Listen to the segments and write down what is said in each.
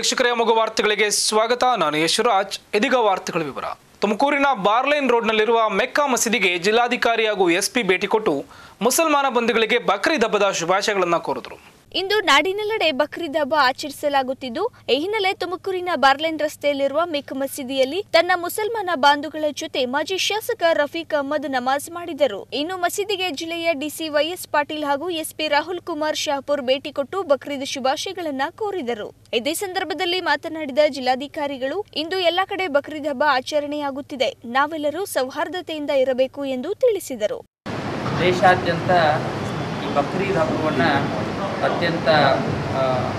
ವೀಕ್ಷಕರೇ ಮಗು ವಾರ್ತೆಗಳಿಗೆ ಸ್ವಾಗತ ನಾನು ಯಶರಾಜ್ ಇದೀಗ ವಾರ್ತೆಗಳ ವಿವರ ತುಮಕೂರಿನ ಬಾರ್ಲೈನ್ ರೋಡ್ನಲ್ಲಿರುವ ಮೆಕ್ಕಾ ಮಸೀದಿಗೆ ಜಿಲ್ಲಾಧಿಕಾರಿ ಹಾಗೂ ಎಸ್ಪಿ ಭೇಟಿ ಕೊಟ್ಟು ಮುಸಲ್ಮಾನ ಬಂಧುಗಳಿಗೆ ಬಕ್ರೀದ್ ಹಬ್ಬದ ಶುಭಾಶಯಗಳನ್ನು ಕೋರಿದರು ಇಂದು ನಾಡಿನೆಲ್ಲೆಡೆ ಬಕ್ರೀದ್ ಹಬ್ಬ ಆಚರಿಸಲಾಗುತ್ತಿದ್ದು ಈ ಹಿನ್ನೆಲೆ ತುಮಕೂರಿನ ಬಾರ್ಲೆನ್ ರಸ್ತೆಯಲ್ಲಿರುವ ಮೆಕ್ ಮಸೀದಿಯಲ್ಲಿ ತನ್ನ ಮುಸಲ್ಮಾನ ಬಾಂಧುಗಳ ಜೊತೆ ಮಾಜಿ ಶಾಸಕ ರಫೀಕ್ ಅಹಮದ್ ನಮಾಜ್ ಮಾಡಿದರು ಇನ್ನು ಮಸೀದಿಗೆ ಜಿಲ್ಲೆಯ ಡಿಸಿ ವೈಎಸ್ ಪಾಟೀಲ್ ಹಾಗೂ ಎಸ್ಪಿ ರಾಹುಲ್ ಕುಮಾರ್ ಶಾಪುರ್ ಭೇಟಿ ಕೊಟ್ಟು ಬಕ್ರೀದ್ ಶುಭಾಶಯಗಳನ್ನ ಕೋರಿದರು ಇದೇ ಸಂದರ್ಭದಲ್ಲಿ ಮಾತನಾಡಿದ ಜಿಲ್ಲಾಧಿಕಾರಿಗಳು ಇಂದು ಎಲ್ಲಾ ಕಡೆ ಬಕ್ರೀದ್ ಹಬ್ಬ ಆಚರಣೆಯಾಗುತ್ತಿದೆ ನಾವೆಲ್ಲರೂ ಸೌಹಾರ್ದತೆಯಿಂದ ಇರಬೇಕು ಎಂದು ತಿಳಿಸಿದರು ದೇಶಾದ್ಯಂತ ಈ ಬಕ್ರೀದ್ ಹಬ್ಬವನ್ನು ಅತ್ಯಂತ ಆ,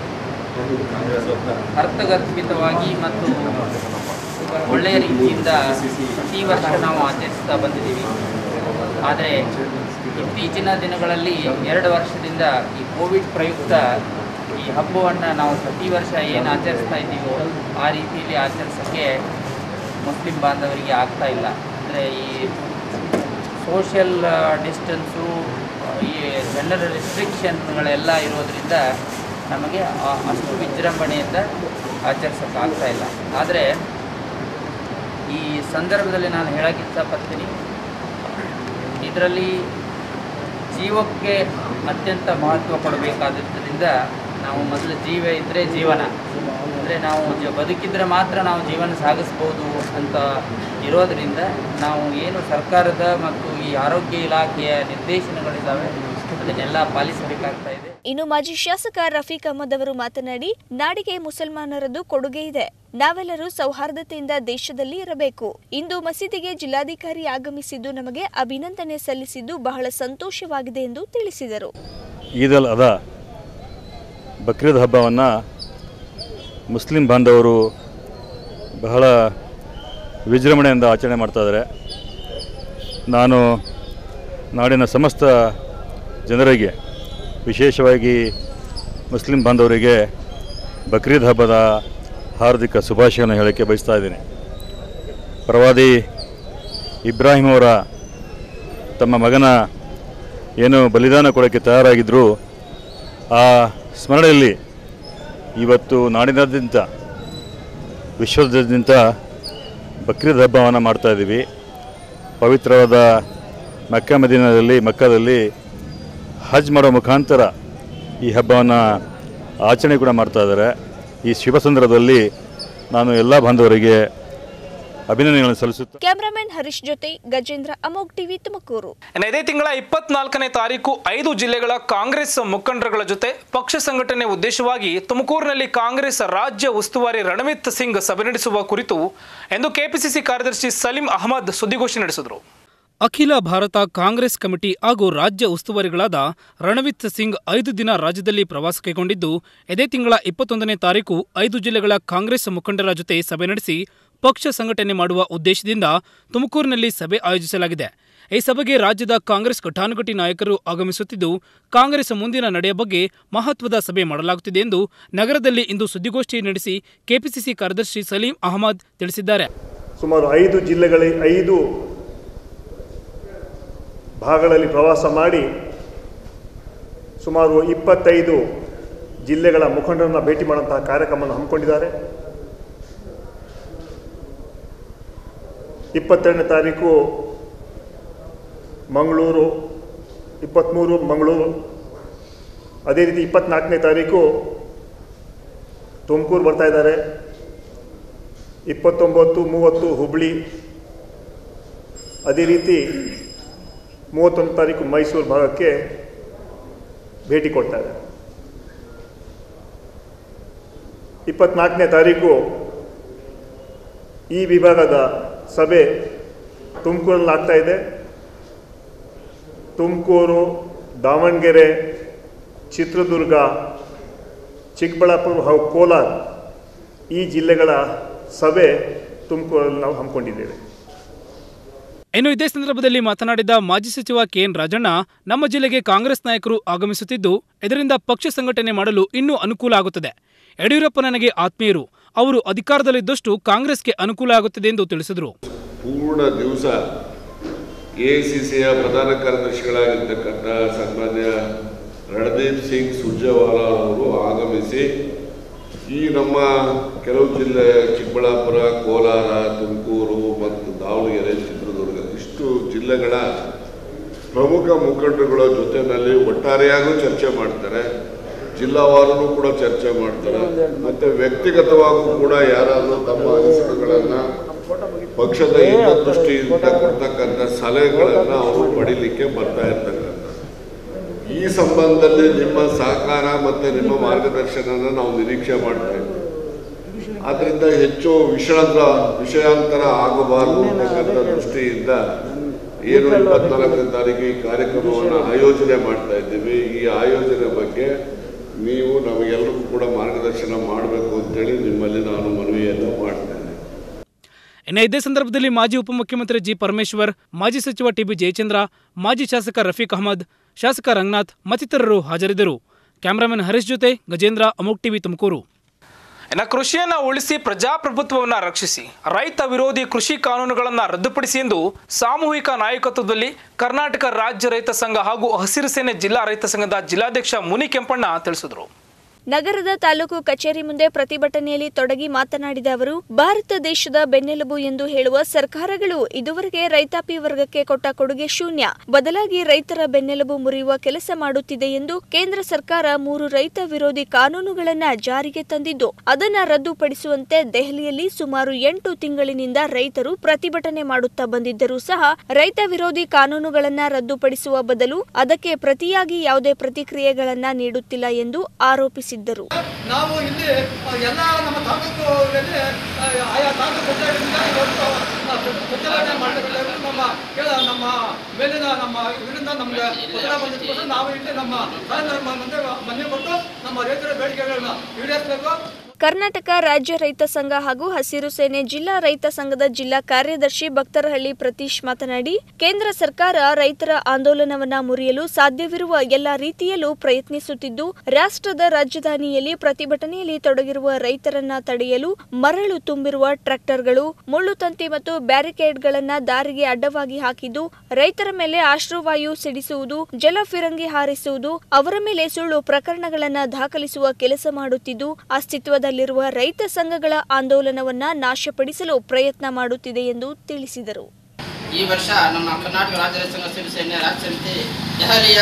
ಅರ್ಥಗರ್ಭಿತವಾಗಿ ಮತ್ತು ಒಳ್ಳೆಯ ರೀತಿಯಿಂದ ಪ್ರತಿ ವರ್ಷ ನಾವು ಆಚರಿಸ್ತಾ ಬಂದಿದ್ದೀವಿ ಆದರೆ ಇತ್ತೀಚಿನ ದಿನಗಳಲ್ಲಿ ಎರಡು ವರ್ಷದಿಂದ ಈ ಕೋವಿಡ್ ಪ್ರಯುಕ್ತ ಈ ಹಬ್ಬವನ್ನು ನಾವು ಪ್ರತಿ ವರ್ಷ ಏನು ಆಚರಿಸ್ತಾ ಇದ್ದೀವೋ ಆ ರೀತಿಯಲ್ಲಿ ಆಚರಿಸೋಕ್ಕೆ ಮುಸ್ಲಿಂ ಬಾಂಧವರಿಗೆ ಆಗ್ತಾ ಇಲ್ಲ ಅಂದರೆ ಈ ಸೋಷಿಯಲ್ ಡಿಸ್ಟೆನ್ಸು ಈ ಜನರ ರಿಸ್ಟ್ರಿಕ್ಷನ್ಗಳೆಲ್ಲ ಇರೋದರಿಂದ ನಮಗೆ ಆ- ಅಷ್ಟು ವಿಜೃಂಭಣೆಯಿಂದ ಆಚರಿಸೋಕ್ಕಾಗ್ತಾ ಇಲ್ಲ ಆದರೆ ಈ ಸಂದರ್ಭದಲ್ಲಿ ನಾನು ಹೇಳಕ್ಕೆ ಇಷ್ಟಪಡ್ತೀನಿ ಇದರಲ್ಲಿ ಜೀವಕ್ಕೆ ಅತ್ಯಂತ ಮಹತ್ವ ಕೊಡಬೇಕಾದದ್ದರಿಂದ ನಾವು ಮೊದಲು ಜೀವ ಇದ್ದರೆ ಜೀವನ ಅಂದರೆ ನಾವು ಜ ಬದುಕಿದ್ರೆ ಮಾತ್ರ ನಾವು ಜೀವನ ಸಾಗಿಸ್ಬೋದು ಅಂತ ಇರೋದರಿಂದ ನಾವು ಏನು ಸರ್ಕಾರದ ಮತ್ತು ಈ ಆರೋಗ್ಯ ಇಲಾಖೆಯ ನಿರ್ದೇಶನಗಳಿದ್ದಾವೆ ಅದನ್ನೆಲ್ಲ ಪಾಲಿಸಬೇಕಾಗ್ತಾ ಇದೆ ಇನ್ನು ಮಾಜಿ ಶಾಸಕ ರಫೀಕ್ ಅಹಮದ್ ಅವರು ಮಾತನಾಡಿ ನಾಡಿಗೆ ಮುಸಲ್ಮಾನರದ್ದು ಕೊಡುಗೆ ಇದೆ ನಾವೆಲ್ಲರೂ ಸೌಹಾರ್ದತೆಯಿಂದ ದೇಶದಲ್ಲಿ ಇರಬೇಕು ಇಂದು ಮಸೀದಿಗೆ ಜಿಲ್ಲಾಧಿಕಾರಿ ಆಗಮಿಸಿದ್ದು ನಮಗೆ ಅಭಿನಂದನೆ ಸಲ್ಲಿಸಿದ್ದು ಬಹಳ ಸಂತೋಷವಾಗಿದೆ ಎಂದು ತಿಳಿಸಿದರು ಈದ್ ಅಲ್ ಅದಾ ಬಕ್ರೀದ್ ಹಬ್ಬವನ್ನು ಮುಸ್ಲಿಂ ಬಾಂಧವರು ಬಹಳ ವಿಜೃಂಭಣೆಯಿಂದ ಆಚರಣೆ ಮಾಡ್ತಾಯಿದ್ದಾರೆ ನಾನು ನಾಡಿನ ಸಮಸ್ತ ಜನರಿಗೆ ವಿಶೇಷವಾಗಿ ಮುಸ್ಲಿಂ ಬಾಂಧವರಿಗೆ ಬಕ್ರೀದ್ ಹಬ್ಬದ ಹಾರ್ದಿಕ ಶುಭಾಶಯವನ್ನು ಹೇಳೋಕ್ಕೆ ಬಯಸ್ತಾ ಇದ್ದೀನಿ ಪ್ರವಾದಿ ಇಬ್ರಾಹಿಂ ಅವರ ತಮ್ಮ ಮಗನ ಏನು ಬಲಿದಾನ ಕೊಡೋಕ್ಕೆ ತಯಾರಾಗಿದ್ದರು ಆ ಸ್ಮರಣೆಯಲ್ಲಿ ಇವತ್ತು ನಾಡಿನಾದ್ಯಂತ ವಿಶ್ವದಾದ್ಯಂತ ಬಕ್ರೀದ್ ಹಬ್ಬವನ್ನು ಮಾಡ್ತಾ ಇದ್ದೀವಿ ಪವಿತ್ರವಾದ ಮಕ್ಕ ಮದೀನದಲ್ಲಿ ಮಕ್ಕದಲ್ಲಿ ಹಜ್ ಮಾಡೋ ಮುಖಾಂತರ ಈ ಹಬ್ಬವನ್ನು ಆಚರಣೆ ಕೂಡ ಮಾಡ್ತಾ ಇದ್ದಾರೆ ಈ ಶುಭ ಸಂದರ್ಭದಲ್ಲಿ ನಾನು ಎಲ್ಲ ಬಾಂಧವರಿಗೆ ಅಭಿನಂದನೆಗಳನ್ನು ಸಲ್ಲಿಸುತ್ತಾ ಕ್ಯಾಮರಾಮನ್ ಹರೀಶ್ ಜೊತೆ ಗಜೇಂದ್ರ ಅಮೋಗ್ ಟಿವಿ ತುಮಕೂರು ಇನ್ನು ಇದೇ ತಿಂಗಳ ಇಪ್ಪತ್ನಾಲ್ಕನೇ ತಾರೀಕು ಐದು ಜಿಲ್ಲೆಗಳ ಕಾಂಗ್ರೆಸ್ ಮುಖಂಡರುಗಳ ಜೊತೆ ಪಕ್ಷ ಸಂಘಟನೆ ಉದ್ದೇಶವಾಗಿ ತುಮಕೂರಿನಲ್ಲಿ ಕಾಂಗ್ರೆಸ್ ರಾಜ್ಯ ಉಸ್ತುವಾರಿ ರಣಮಿತ್ ಸಿಂಗ್ ಸಭೆ ನಡೆಸುವ ಕುರಿತು ಎಂದು ಕೆಪಿಸಿಸಿ ಕಾರ್ಯದರ್ಶಿ ಸಲೀಂ ಅಹಮದ್ ಸುದ್ದಿಗೋಷ್ಠಿ ನಡೆಸಿದರು ಅಖಿಲ ಭಾರತ ಕಾಂಗ್ರೆಸ್ ಕಮಿಟಿ ಹಾಗೂ ರಾಜ್ಯ ಉಸ್ತುವಾರಿಗಳಾದ ರಣವಿತ್ ಸಿಂಗ್ ಐದು ದಿನ ರಾಜ್ಯದಲ್ಲಿ ಪ್ರವಾಸ ಕೈಗೊಂಡಿದ್ದು ಇದೇ ತಿಂಗಳ ಇಪ್ಪತ್ತೊಂದನೇ ತಾರೀಕು ಐದು ಜಿಲ್ಲೆಗಳ ಕಾಂಗ್ರೆಸ್ ಮುಖಂಡರ ಜೊತೆ ಸಭೆ ನಡೆಸಿ ಪಕ್ಷ ಸಂಘಟನೆ ಮಾಡುವ ಉದ್ದೇಶದಿಂದ ತುಮಕೂರಿನಲ್ಲಿ ಸಭೆ ಆಯೋಜಿಸಲಾಗಿದೆ ಈ ಸಭೆಗೆ ರಾಜ್ಯದ ಕಾಂಗ್ರೆಸ್ ಘಟಾನುಘಟಿ ನಾಯಕರು ಆಗಮಿಸುತ್ತಿದ್ದು ಕಾಂಗ್ರೆಸ್ ಮುಂದಿನ ನಡೆಯ ಬಗ್ಗೆ ಮಹತ್ವದ ಸಭೆ ಮಾಡಲಾಗುತ್ತಿದೆ ಎಂದು ನಗರದಲ್ಲಿ ಇಂದು ಸುದ್ದಿಗೋಷ್ಠಿ ನಡೆಸಿ ಕೆಪಿಸಿಸಿ ಕಾರ್ಯದರ್ಶಿ ಸಲೀಂ ಅಹಮದ್ ತಿಳಿಸಿದ್ದಾರೆ ಸುಮಾರು ಐದು ಜಿಲ್ಲೆಗಳ ಐದು ಭಾಗಗಳಲ್ಲಿ ಪ್ರವಾಸ ಮಾಡಿ ಸುಮಾರು ಇಪ್ಪತ್ತೈದು ಜಿಲ್ಲೆಗಳ ಮುಖಂಡರನ್ನು ಭೇಟಿ ಮಾಡುವಂತಹ ಕಾರ್ಯಕ್ರಮವನ್ನು ಹಮ್ಮಿಕೊಂಡಿದ್ದಾರೆ ಇಪ್ಪತ್ತೆರಡನೇ ತಾರೀಕು ಮಂಗಳೂರು ಇಪ್ಪತ್ತ್ಮೂರು ಮಂಗಳೂರು ಅದೇ ರೀತಿ ಇಪ್ಪತ್ತ್ನಾಲ್ಕನೇ ತಾರೀಕು ತುಮಕೂರು ಬರ್ತಾ ಇದ್ದಾರೆ ಇಪ್ಪತ್ತೊಂಬತ್ತು ಮೂವತ್ತು ಹುಬ್ಳಿ ಅದೇ ರೀತಿ ಮೂವತ್ತೊಂದು ತಾರೀಕು ಮೈಸೂರು ಭಾಗಕ್ಕೆ ಭೇಟಿ ಕೊಡ್ತಾರೆ ಇಪ್ಪತ್ನಾಲ್ಕನೇ ತಾರೀಕು ಈ ವಿಭಾಗದ ಸಭೆ ತುಮಕೂರಲ್ಲಿ ಆಗ್ತಾ ಇದೆ ತುಮಕೂರು ದಾವಣಗೆರೆ ಚಿತ್ರದುರ್ಗ ಚಿಕ್ಕಬಳ್ಳಾಪುರ ಹಾಗೂ ಕೋಲಾರ ಈ ಜಿಲ್ಲೆಗಳ ಸಭೆ ತುಮಕೂರಲ್ಲಿ ನಾವು ಹಮ್ಮಿಕೊಂಡಿದ್ದೇವೆ ಇನ್ನು ಇದೇ ಸಂದರ್ಭದಲ್ಲಿ ಮಾತನಾಡಿದ ಮಾಜಿ ಸಚಿವ ಕೆಎನ್ ರಾಜಣ್ಣ ನಮ್ಮ ಜಿಲ್ಲೆಗೆ ಕಾಂಗ್ರೆಸ್ ನಾಯಕರು ಆಗಮಿಸುತ್ತಿದ್ದು ಇದರಿಂದ ಪಕ್ಷ ಸಂಘಟನೆ ಮಾಡಲು ಇನ್ನೂ ಅನುಕೂಲ ಆಗುತ್ತದೆ ಯಡಿಯೂರಪ್ಪ ನನಗೆ ಆತ್ಮೀಯರು ಅವರು ಅಧಿಕಾರದಲ್ಲಿದ್ದಷ್ಟು ಕಾಂಗ್ರೆಸ್ಗೆ ಅನುಕೂಲ ಆಗುತ್ತದೆ ಎಂದು ತಿಳಿಸಿದರು ಪೂರ್ಣ ದಿವಸ ಎ ಸಿ ಸಿಯ ಪ್ರಧಾನ ಕಾರ್ಯದರ್ಶಿಗಳಾಗಿರ್ತಕ್ಕಂಥ ಸನ್ಮಾನ್ಯ ರಣದೀಪ್ ಸಿಂಗ್ ಸುರ್ಜೇವಾಲಾ ಅವರು ಆಗಮಿಸಿ ಈ ನಮ್ಮ ಕೆಲವು ಜಿಲ್ಲೆ ಚಿಕ್ಕಬಳ್ಳಾಪುರ ಕೋಲಾರ ತುಮಕೂರು ಮತ್ತು ದಾವಣಗೆರೆ ಚಿತ್ರದುರ್ಗ ಇಷ್ಟು ಜಿಲ್ಲೆಗಳ ಪ್ರಮುಖ ಮುಖಂಡರುಗಳ ಜೊತೆನಲ್ಲಿ ಒಟ್ಟಾರೆಯಾಗೂ ಚರ್ಚೆ ಮಾಡ್ತಾರೆ ಜಿಲ್ಲಾವಾರು ಕೂಡ ಚರ್ಚೆ ಮಾಡ್ತಾರೆ ಮತ್ತೆ ವ್ಯಕ್ತಿಗತವಾಗೂ ಕೂಡ ಯಾರಾದರೂ ತಮ್ಮ ಅನಿಸಿಕೆಗಳನ್ನ ಪಕ್ಷದ ಹಿತದೃಷ್ಟಿಯಿಂದ ಕೊಡ್ತಕ್ಕಂಥ ಸಲಹೆಗಳನ್ನ ಅವರು ಪಡಿಲಿಕ್ಕೆ ಬರ್ತಾ ಇರ್ತಕ್ಕಂಥ ಈ ಸಂಬಂಧದಲ್ಲಿ ನಿಮ್ಮ ಸಹಕಾರ ಮತ್ತೆ ನಿಮ್ಮ ಮಾರ್ಗದರ್ಶನನ ನಾವು ನಿರೀಕ್ಷೆ ಮಾಡ್ತಾ ಇದ್ದೀವಿ ಆದ್ರಿಂದ ಹೆಚ್ಚು ವಿಷಾಂತರ ವಿಷಯಾಂತರ ಆಗಬಾರದು ಅಂತಕ್ಕಂಥ ದೃಷ್ಟಿಯಿಂದ ಏನು ಇಪ್ಪತ್ನಾಲ್ಕನೇ ತಾರೀಕು ಈ ಕಾರ್ಯಕ್ರಮವನ್ನು ಆಯೋಜನೆ ಮಾಡ್ತಾ ಇದ್ದೀವಿ ಈ ಆಯೋಜನೆ ಬಗ್ಗೆ ನೀವು ನಮಗೆಲ್ಲರಿಗೂ ಕೂಡ ಮಾರ್ಗದರ್ಶನ ಮಾಡಬೇಕು ಅಂತೇಳಿ ನಿಮ್ಮಲ್ಲಿ ನಾನು ಮನವಿಯನ್ನು ಮಾಡ್ತೇನೆ ಇನ್ನು ಇದೇ ಸಂದರ್ಭದಲ್ಲಿ ಮಾಜಿ ಉಪಮುಖ್ಯಮಂತ್ರಿ ಜಿ ಪರಮೇಶ್ವರ್ ಮಾಜಿ ಸಚಿವ ಟಿಬಿ ಜಯಚಂದ್ರ ಮಾಜಿ ಶಾಸಕ ರಫೀಕ್ ಅಹಮದ್ ಶಾಸಕ ರಂಗನಾಥ್ ಮತ್ತಿತರರು ಹಾಜರಿದ್ದರು ಕ್ಯಾಮರಾಮನ್ ಹರೀಶ್ ಜೊತೆ ಗಜೇಂದ್ರ ಅಮೋಕ್ ಟಿವಿ ತುಮಕೂರು ಇನ್ನು ಕೃಷಿಯನ್ನ ಉಳಿಸಿ ಪ್ರಜಾಪ್ರಭುತ್ವವನ್ನು ರಕ್ಷಿಸಿ ರೈತ ವಿರೋಧಿ ಕೃಷಿ ಕಾನೂನುಗಳನ್ನು ರದ್ದುಪಡಿಸಿ ಎಂದು ಸಾಮೂಹಿಕ ನಾಯಕತ್ವದಲ್ಲಿ ಕರ್ನಾಟಕ ರಾಜ್ಯ ರೈತ ಸಂಘ ಹಾಗೂ ಹಸಿರು ಸೇನೆ ಜಿಲ್ಲಾ ರೈತ ಸಂಘದ ಜಿಲ್ಲಾಧ್ಯಕ್ಷ ಮುನಿ ಕೆಂಪಣ್ಣ ತಿಳಿಸಿದರು ನಗರದ ತಾಲೂಕು ಕಚೇರಿ ಮುಂದೆ ಪ್ರತಿಭಟನೆಯಲ್ಲಿ ತೊಡಗಿ ಮಾತನಾಡಿದ ಅವರು ಭಾರತ ದೇಶದ ಬೆನ್ನೆಲುಬು ಎಂದು ಹೇಳುವ ಸರ್ಕಾರಗಳು ಇದುವರೆಗೆ ರೈತಾಪಿ ವರ್ಗಕ್ಕೆ ಕೊಟ್ಟ ಕೊಡುಗೆ ಶೂನ್ಯ ಬದಲಾಗಿ ರೈತರ ಬೆನ್ನೆಲುಬು ಮುರಿಯುವ ಕೆಲಸ ಮಾಡುತ್ತಿದೆ ಎಂದು ಕೇಂದ್ರ ಸರ್ಕಾರ ಮೂರು ರೈತ ವಿರೋಧಿ ಕಾನೂನುಗಳನ್ನ ಜಾರಿಗೆ ತಂದಿದ್ದು ಅದನ್ನ ರದ್ದುಪಡಿಸುವಂತೆ ದೆಹಲಿಯಲ್ಲಿ ಸುಮಾರು ಎಂಟು ತಿಂಗಳಿನಿಂದ ರೈತರು ಪ್ರತಿಭಟನೆ ಮಾಡುತ್ತಾ ಬಂದಿದ್ದರೂ ಸಹ ರೈತ ವಿರೋಧಿ ಕಾನೂನುಗಳನ್ನ ರದ್ದುಪಡಿಸುವ ಬದಲು ಅದಕ್ಕೆ ಪ್ರತಿಯಾಗಿ ಯಾವುದೇ ಪ್ರತಿಕ್ರಿಯೆಗಳನ್ನ ನೀಡುತ್ತಿಲ್ಲ ಎಂದು ಆರೋಪಿಸಿದ್ದರು ನಾವು ಇಲ್ಲಿ ಎಲ್ಲ ನಮ್ಮ ತಾಲೂಕುಗಳಲ್ಲಿ ಆಯಾ ತಾಲೂಕು ಪಂಚಾಯತ್ನಿಂದ ಇವತ್ತು ಪ್ರತಿಭಟನೆ ಮಾಡಬೇಕಾದ್ರೆ ನಮ್ಮ ಕೇಳ ನಮ್ಮ ಮೇಲಿನ ನಮ್ಮ ಇದರಿಂದ ನಮಗೆ ಒತ್ತಡ ಬಂದಿದ್ದಕ್ಕೋಸ್ಕರ ನಾವು ಇಲ್ಲಿ ನಮ್ಮ ಸಹೋದರ ಮುಂದೆ ಮನೆ ಕೊಟ್ಟು ನಮ್ಮ ರೈತರ ಬೇಡಿಕೆಗಳನ್ನ ಈಡೇರಿಸಬೇಕು ಕರ್ನಾಟಕ ರಾಜ್ಯ ರೈತ ಸಂಘ ಹಾಗೂ ಹಸಿರು ಸೇನೆ ಜಿಲ್ಲಾ ರೈತ ಸಂಘದ ಜಿಲ್ಲಾ ಕಾರ್ಯದರ್ಶಿ ಭಕ್ತರಹಳ್ಳಿ ಪ್ರತೀಶ್ ಮಾತನಾಡಿ ಕೇಂದ್ರ ಸರ್ಕಾರ ರೈತರ ಆಂದೋಲನವನ್ನ ಮುರಿಯಲು ಸಾಧ್ಯವಿರುವ ಎಲ್ಲ ರೀತಿಯಲ್ಲೂ ಪ್ರಯತ್ನಿಸುತ್ತಿದ್ದು ರಾಷ್ಟ್ರದ ರಾಜಧಾನಿಯಲ್ಲಿ ಪ್ರತಿಭಟನೆಯಲ್ಲಿ ತೊಡಗಿರುವ ರೈತರನ್ನ ತಡೆಯಲು ಮರಳು ತುಂಬಿರುವ ಟ್ರ್ಯಾಕ್ಟರ್ಗಳು ಮುಳ್ಳು ತಂತಿ ಮತ್ತು ಬ್ಯಾರಿಕೇಡ್ಗಳನ್ನ ದಾರಿಗೆ ಅಡ್ಡವಾಗಿ ಹಾಕಿದ್ದು ರೈತರ ಮೇಲೆ ಆಶ್ರುವಾಯು ಸಿಡಿಸುವುದು ಜಲಫಿರಂಗಿ ಹಾರಿಸುವುದು ಅವರ ಮೇಲೆ ಸುಳ್ಳು ಪ್ರಕರಣಗಳನ್ನ ದಾಖಲಿಸುವ ಕೆಲಸ ಮಾಡುತ್ತಿದ್ದು ಅಸ್ತಿತ್ವದಲ್ಲಿರುವ ರೈತ ಸಂಘಗಳ ಆಂದೋಲನವನ್ನ ನಾಶಪಡಿಸಲು ಪ್ರಯತ್ನ ಮಾಡುತ್ತಿದೆ ಎಂದು ತಿಳಿಸಿದರು ಈ ವರ್ಷ ನಮ್ಮ ಕರ್ನಾಟಕ ರಾಜ್ಯ ರೈತ ಸಂಘ ಶಿವಸೇನೆ ರಾಜ್ಯ ಸಮಿತಿ ದೆಹಲಿಯ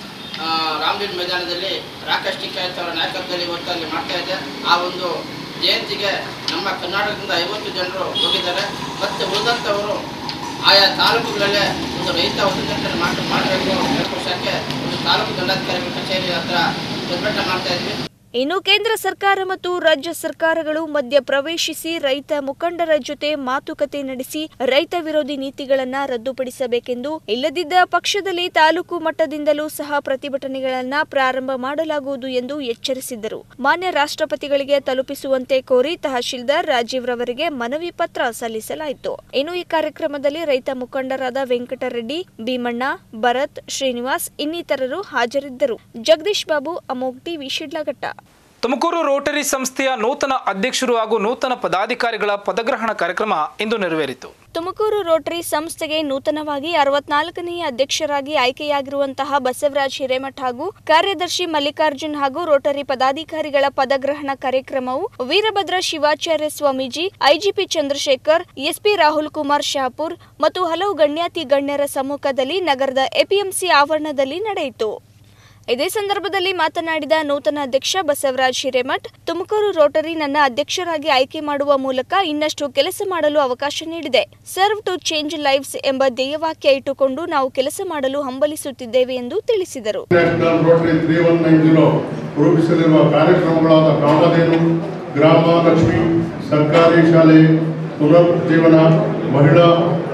ಆ, ರಾಮ್ಲೀಲ್ ಮೈದಾನದಲ್ಲಿ ರಾಕೇಶ್ ಟಿಕ್ಕಾಯತ್ ಅವರ ನಾಯಕತ್ವದಲ್ಲಿ ಇವತ್ತು ಅಲ್ಲಿ ಮಾಡ್ತಾ ಇದೆ ಆ ಒಂದು ಜಯಂತಿಗೆ ನಮ್ಮ ಕರ್ನಾಟಕದಿಂದ ಐವತ್ತು ಜನರು ಹೋಗಿದ್ದಾರೆ ಮತ್ತು ಉಳಿದಂಥವರು ಆಯಾ ತಾಲೂಕುಗಳಲ್ಲೇ ಒಂದು ರೈತ ಒಂದು ಮಾಡಿ ಮಾಡಬೇಕು ಎರಡು ವರ್ಷಕ್ಕೆ ಒಂದು ತಾಲೂಕು ದಂಡಾಧಿಕಾರಿಗಳ ಕಚೇರಿ ಹತ್ರ ಪ್ರತಿಭಟನೆ ಮಾಡ್ತಾ ಇದ್ವಿ ಇನ್ನು ಕೇಂದ್ರ ಸರ್ಕಾರ ಮತ್ತು ರಾಜ್ಯ ಸರ್ಕಾರಗಳು ಮಧ್ಯ ಪ್ರವೇಶಿಸಿ ರೈತ ಮುಖಂಡರ ಜೊತೆ ಮಾತುಕತೆ ನಡೆಸಿ ರೈತ ವಿರೋಧಿ ನೀತಿಗಳನ್ನ ರದ್ದುಪಡಿಸಬೇಕೆಂದು ಇಲ್ಲದಿದ್ದ ಪಕ್ಷದಲ್ಲಿ ತಾಲೂಕು ಮಟ್ಟದಿಂದಲೂ ಸಹ ಪ್ರತಿಭಟನೆಗಳನ್ನ ಪ್ರಾರಂಭ ಮಾಡಲಾಗುವುದು ಎಂದು ಎಚ್ಚರಿಸಿದ್ದರು ಮಾನ್ಯ ರಾಷ್ಟ್ರಪತಿಗಳಿಗೆ ತಲುಪಿಸುವಂತೆ ಕೋರಿ ತಹಶೀಲ್ದಾರ್ ರಾಜೀವ್ ರವರಿಗೆ ಮನವಿ ಪತ್ರ ಸಲ್ಲಿಸಲಾಯಿತು ಇನ್ನು ಈ ಕಾರ್ಯಕ್ರಮದಲ್ಲಿ ರೈತ ಮುಖಂಡರಾದ ವೆಂಕಟರೆಡ್ಡಿ ಭೀಮಣ್ಣ ಭರತ್ ಶ್ರೀನಿವಾಸ್ ಇನ್ನಿತರರು ಹಾಜರಿದ್ದರು ಜಗದೀಶ್ ಬಾಬು ಅಮೋಗ್ ಟಿವಿ ಶಿಡ್ಲಘಟ್ಟ ತುಮಕೂರು ರೋಟರಿ ಸಂಸ್ಥೆಯ ನೂತನ ಅಧ್ಯಕ್ಷರು ಹಾಗೂ ನೂತನ ಪದಾಧಿಕಾರಿಗಳ ಪದಗ್ರಹಣ ಕಾರ್ಯಕ್ರಮ ಇಂದು ನೆರವೇರಿತು ತುಮಕೂರು ರೋಟರಿ ಸಂಸ್ಥೆಗೆ ನೂತನವಾಗಿ ಅರವತ್ನಾಲ್ಕನೆಯ ಅಧ್ಯಕ್ಷರಾಗಿ ಆಯ್ಕೆಯಾಗಿರುವಂತಹ ಬಸವರಾಜ್ ಹಿರೇಮಠ ಹಾಗೂ ಕಾರ್ಯದರ್ಶಿ ಮಲ್ಲಿಕಾರ್ಜುನ್ ಹಾಗೂ ರೋಟರಿ ಪದಾಧಿಕಾರಿಗಳ ಪದಗ್ರಹಣ ಕಾರ್ಯಕ್ರಮವು ವೀರಭದ್ರ ಶಿವಾಚಾರ್ಯ ಸ್ವಾಮೀಜಿ ಐಜಿಪಿ ಚಂದ್ರಶೇಖರ್ ಎಸ್ಪಿ ರಾಹುಲ್ ಕುಮಾರ್ ಶಾಪುರ್ ಮತ್ತು ಹಲವು ಗಣ್ಯಾತಿ ಗಣ್ಯರ ಸಮ್ಮುಖದಲ್ಲಿ ನಗರದ ಎಪಿಎಂಸಿ ಆವರಣದಲ್ಲಿ ನಡೆಯಿತು ಇದೇ ಸಂದರ್ಭದಲ್ಲಿ ಮಾತನಾಡಿದ ನೂತನ ಅಧ್ಯಕ್ಷ ಬಸವರಾಜ್ ಹಿರೇಮಠ್ ತುಮಕೂರು ರೋಟರಿ ನನ್ನ ಅಧ್ಯಕ್ಷರಾಗಿ ಆಯ್ಕೆ ಮಾಡುವ ಮೂಲಕ ಇನ್ನಷ್ಟು ಕೆಲಸ ಮಾಡಲು ಅವಕಾಶ ನೀಡಿದೆ ಸರ್ವ್ ಟು ಚೇಂಜ್ ಲೈಫ್ಸ್ ಎಂಬ ಧ್ಯೇಯವಾಕ್ಯ ಇಟ್ಟುಕೊಂಡು ನಾವು ಕೆಲಸ ಮಾಡಲು ಹಂಬಲಿಸುತ್ತಿದ್ದೇವೆ ಎಂದು ತಿಳಿಸಿದರು national rotary three one nine zero ರೂಪಿಸಲಿರುವ ಕಾರ್ಯಕ್ರಮಗಳಾದ ಕಾಮಧೇನು ಗ್ರಾಮ ಲಕ್ಷ್ಮಿ ಸರ್ಕಾರಿ ಶಾಲೆ ಪುನರುಜ್ಜೀವನ ಮಹಿಳಾ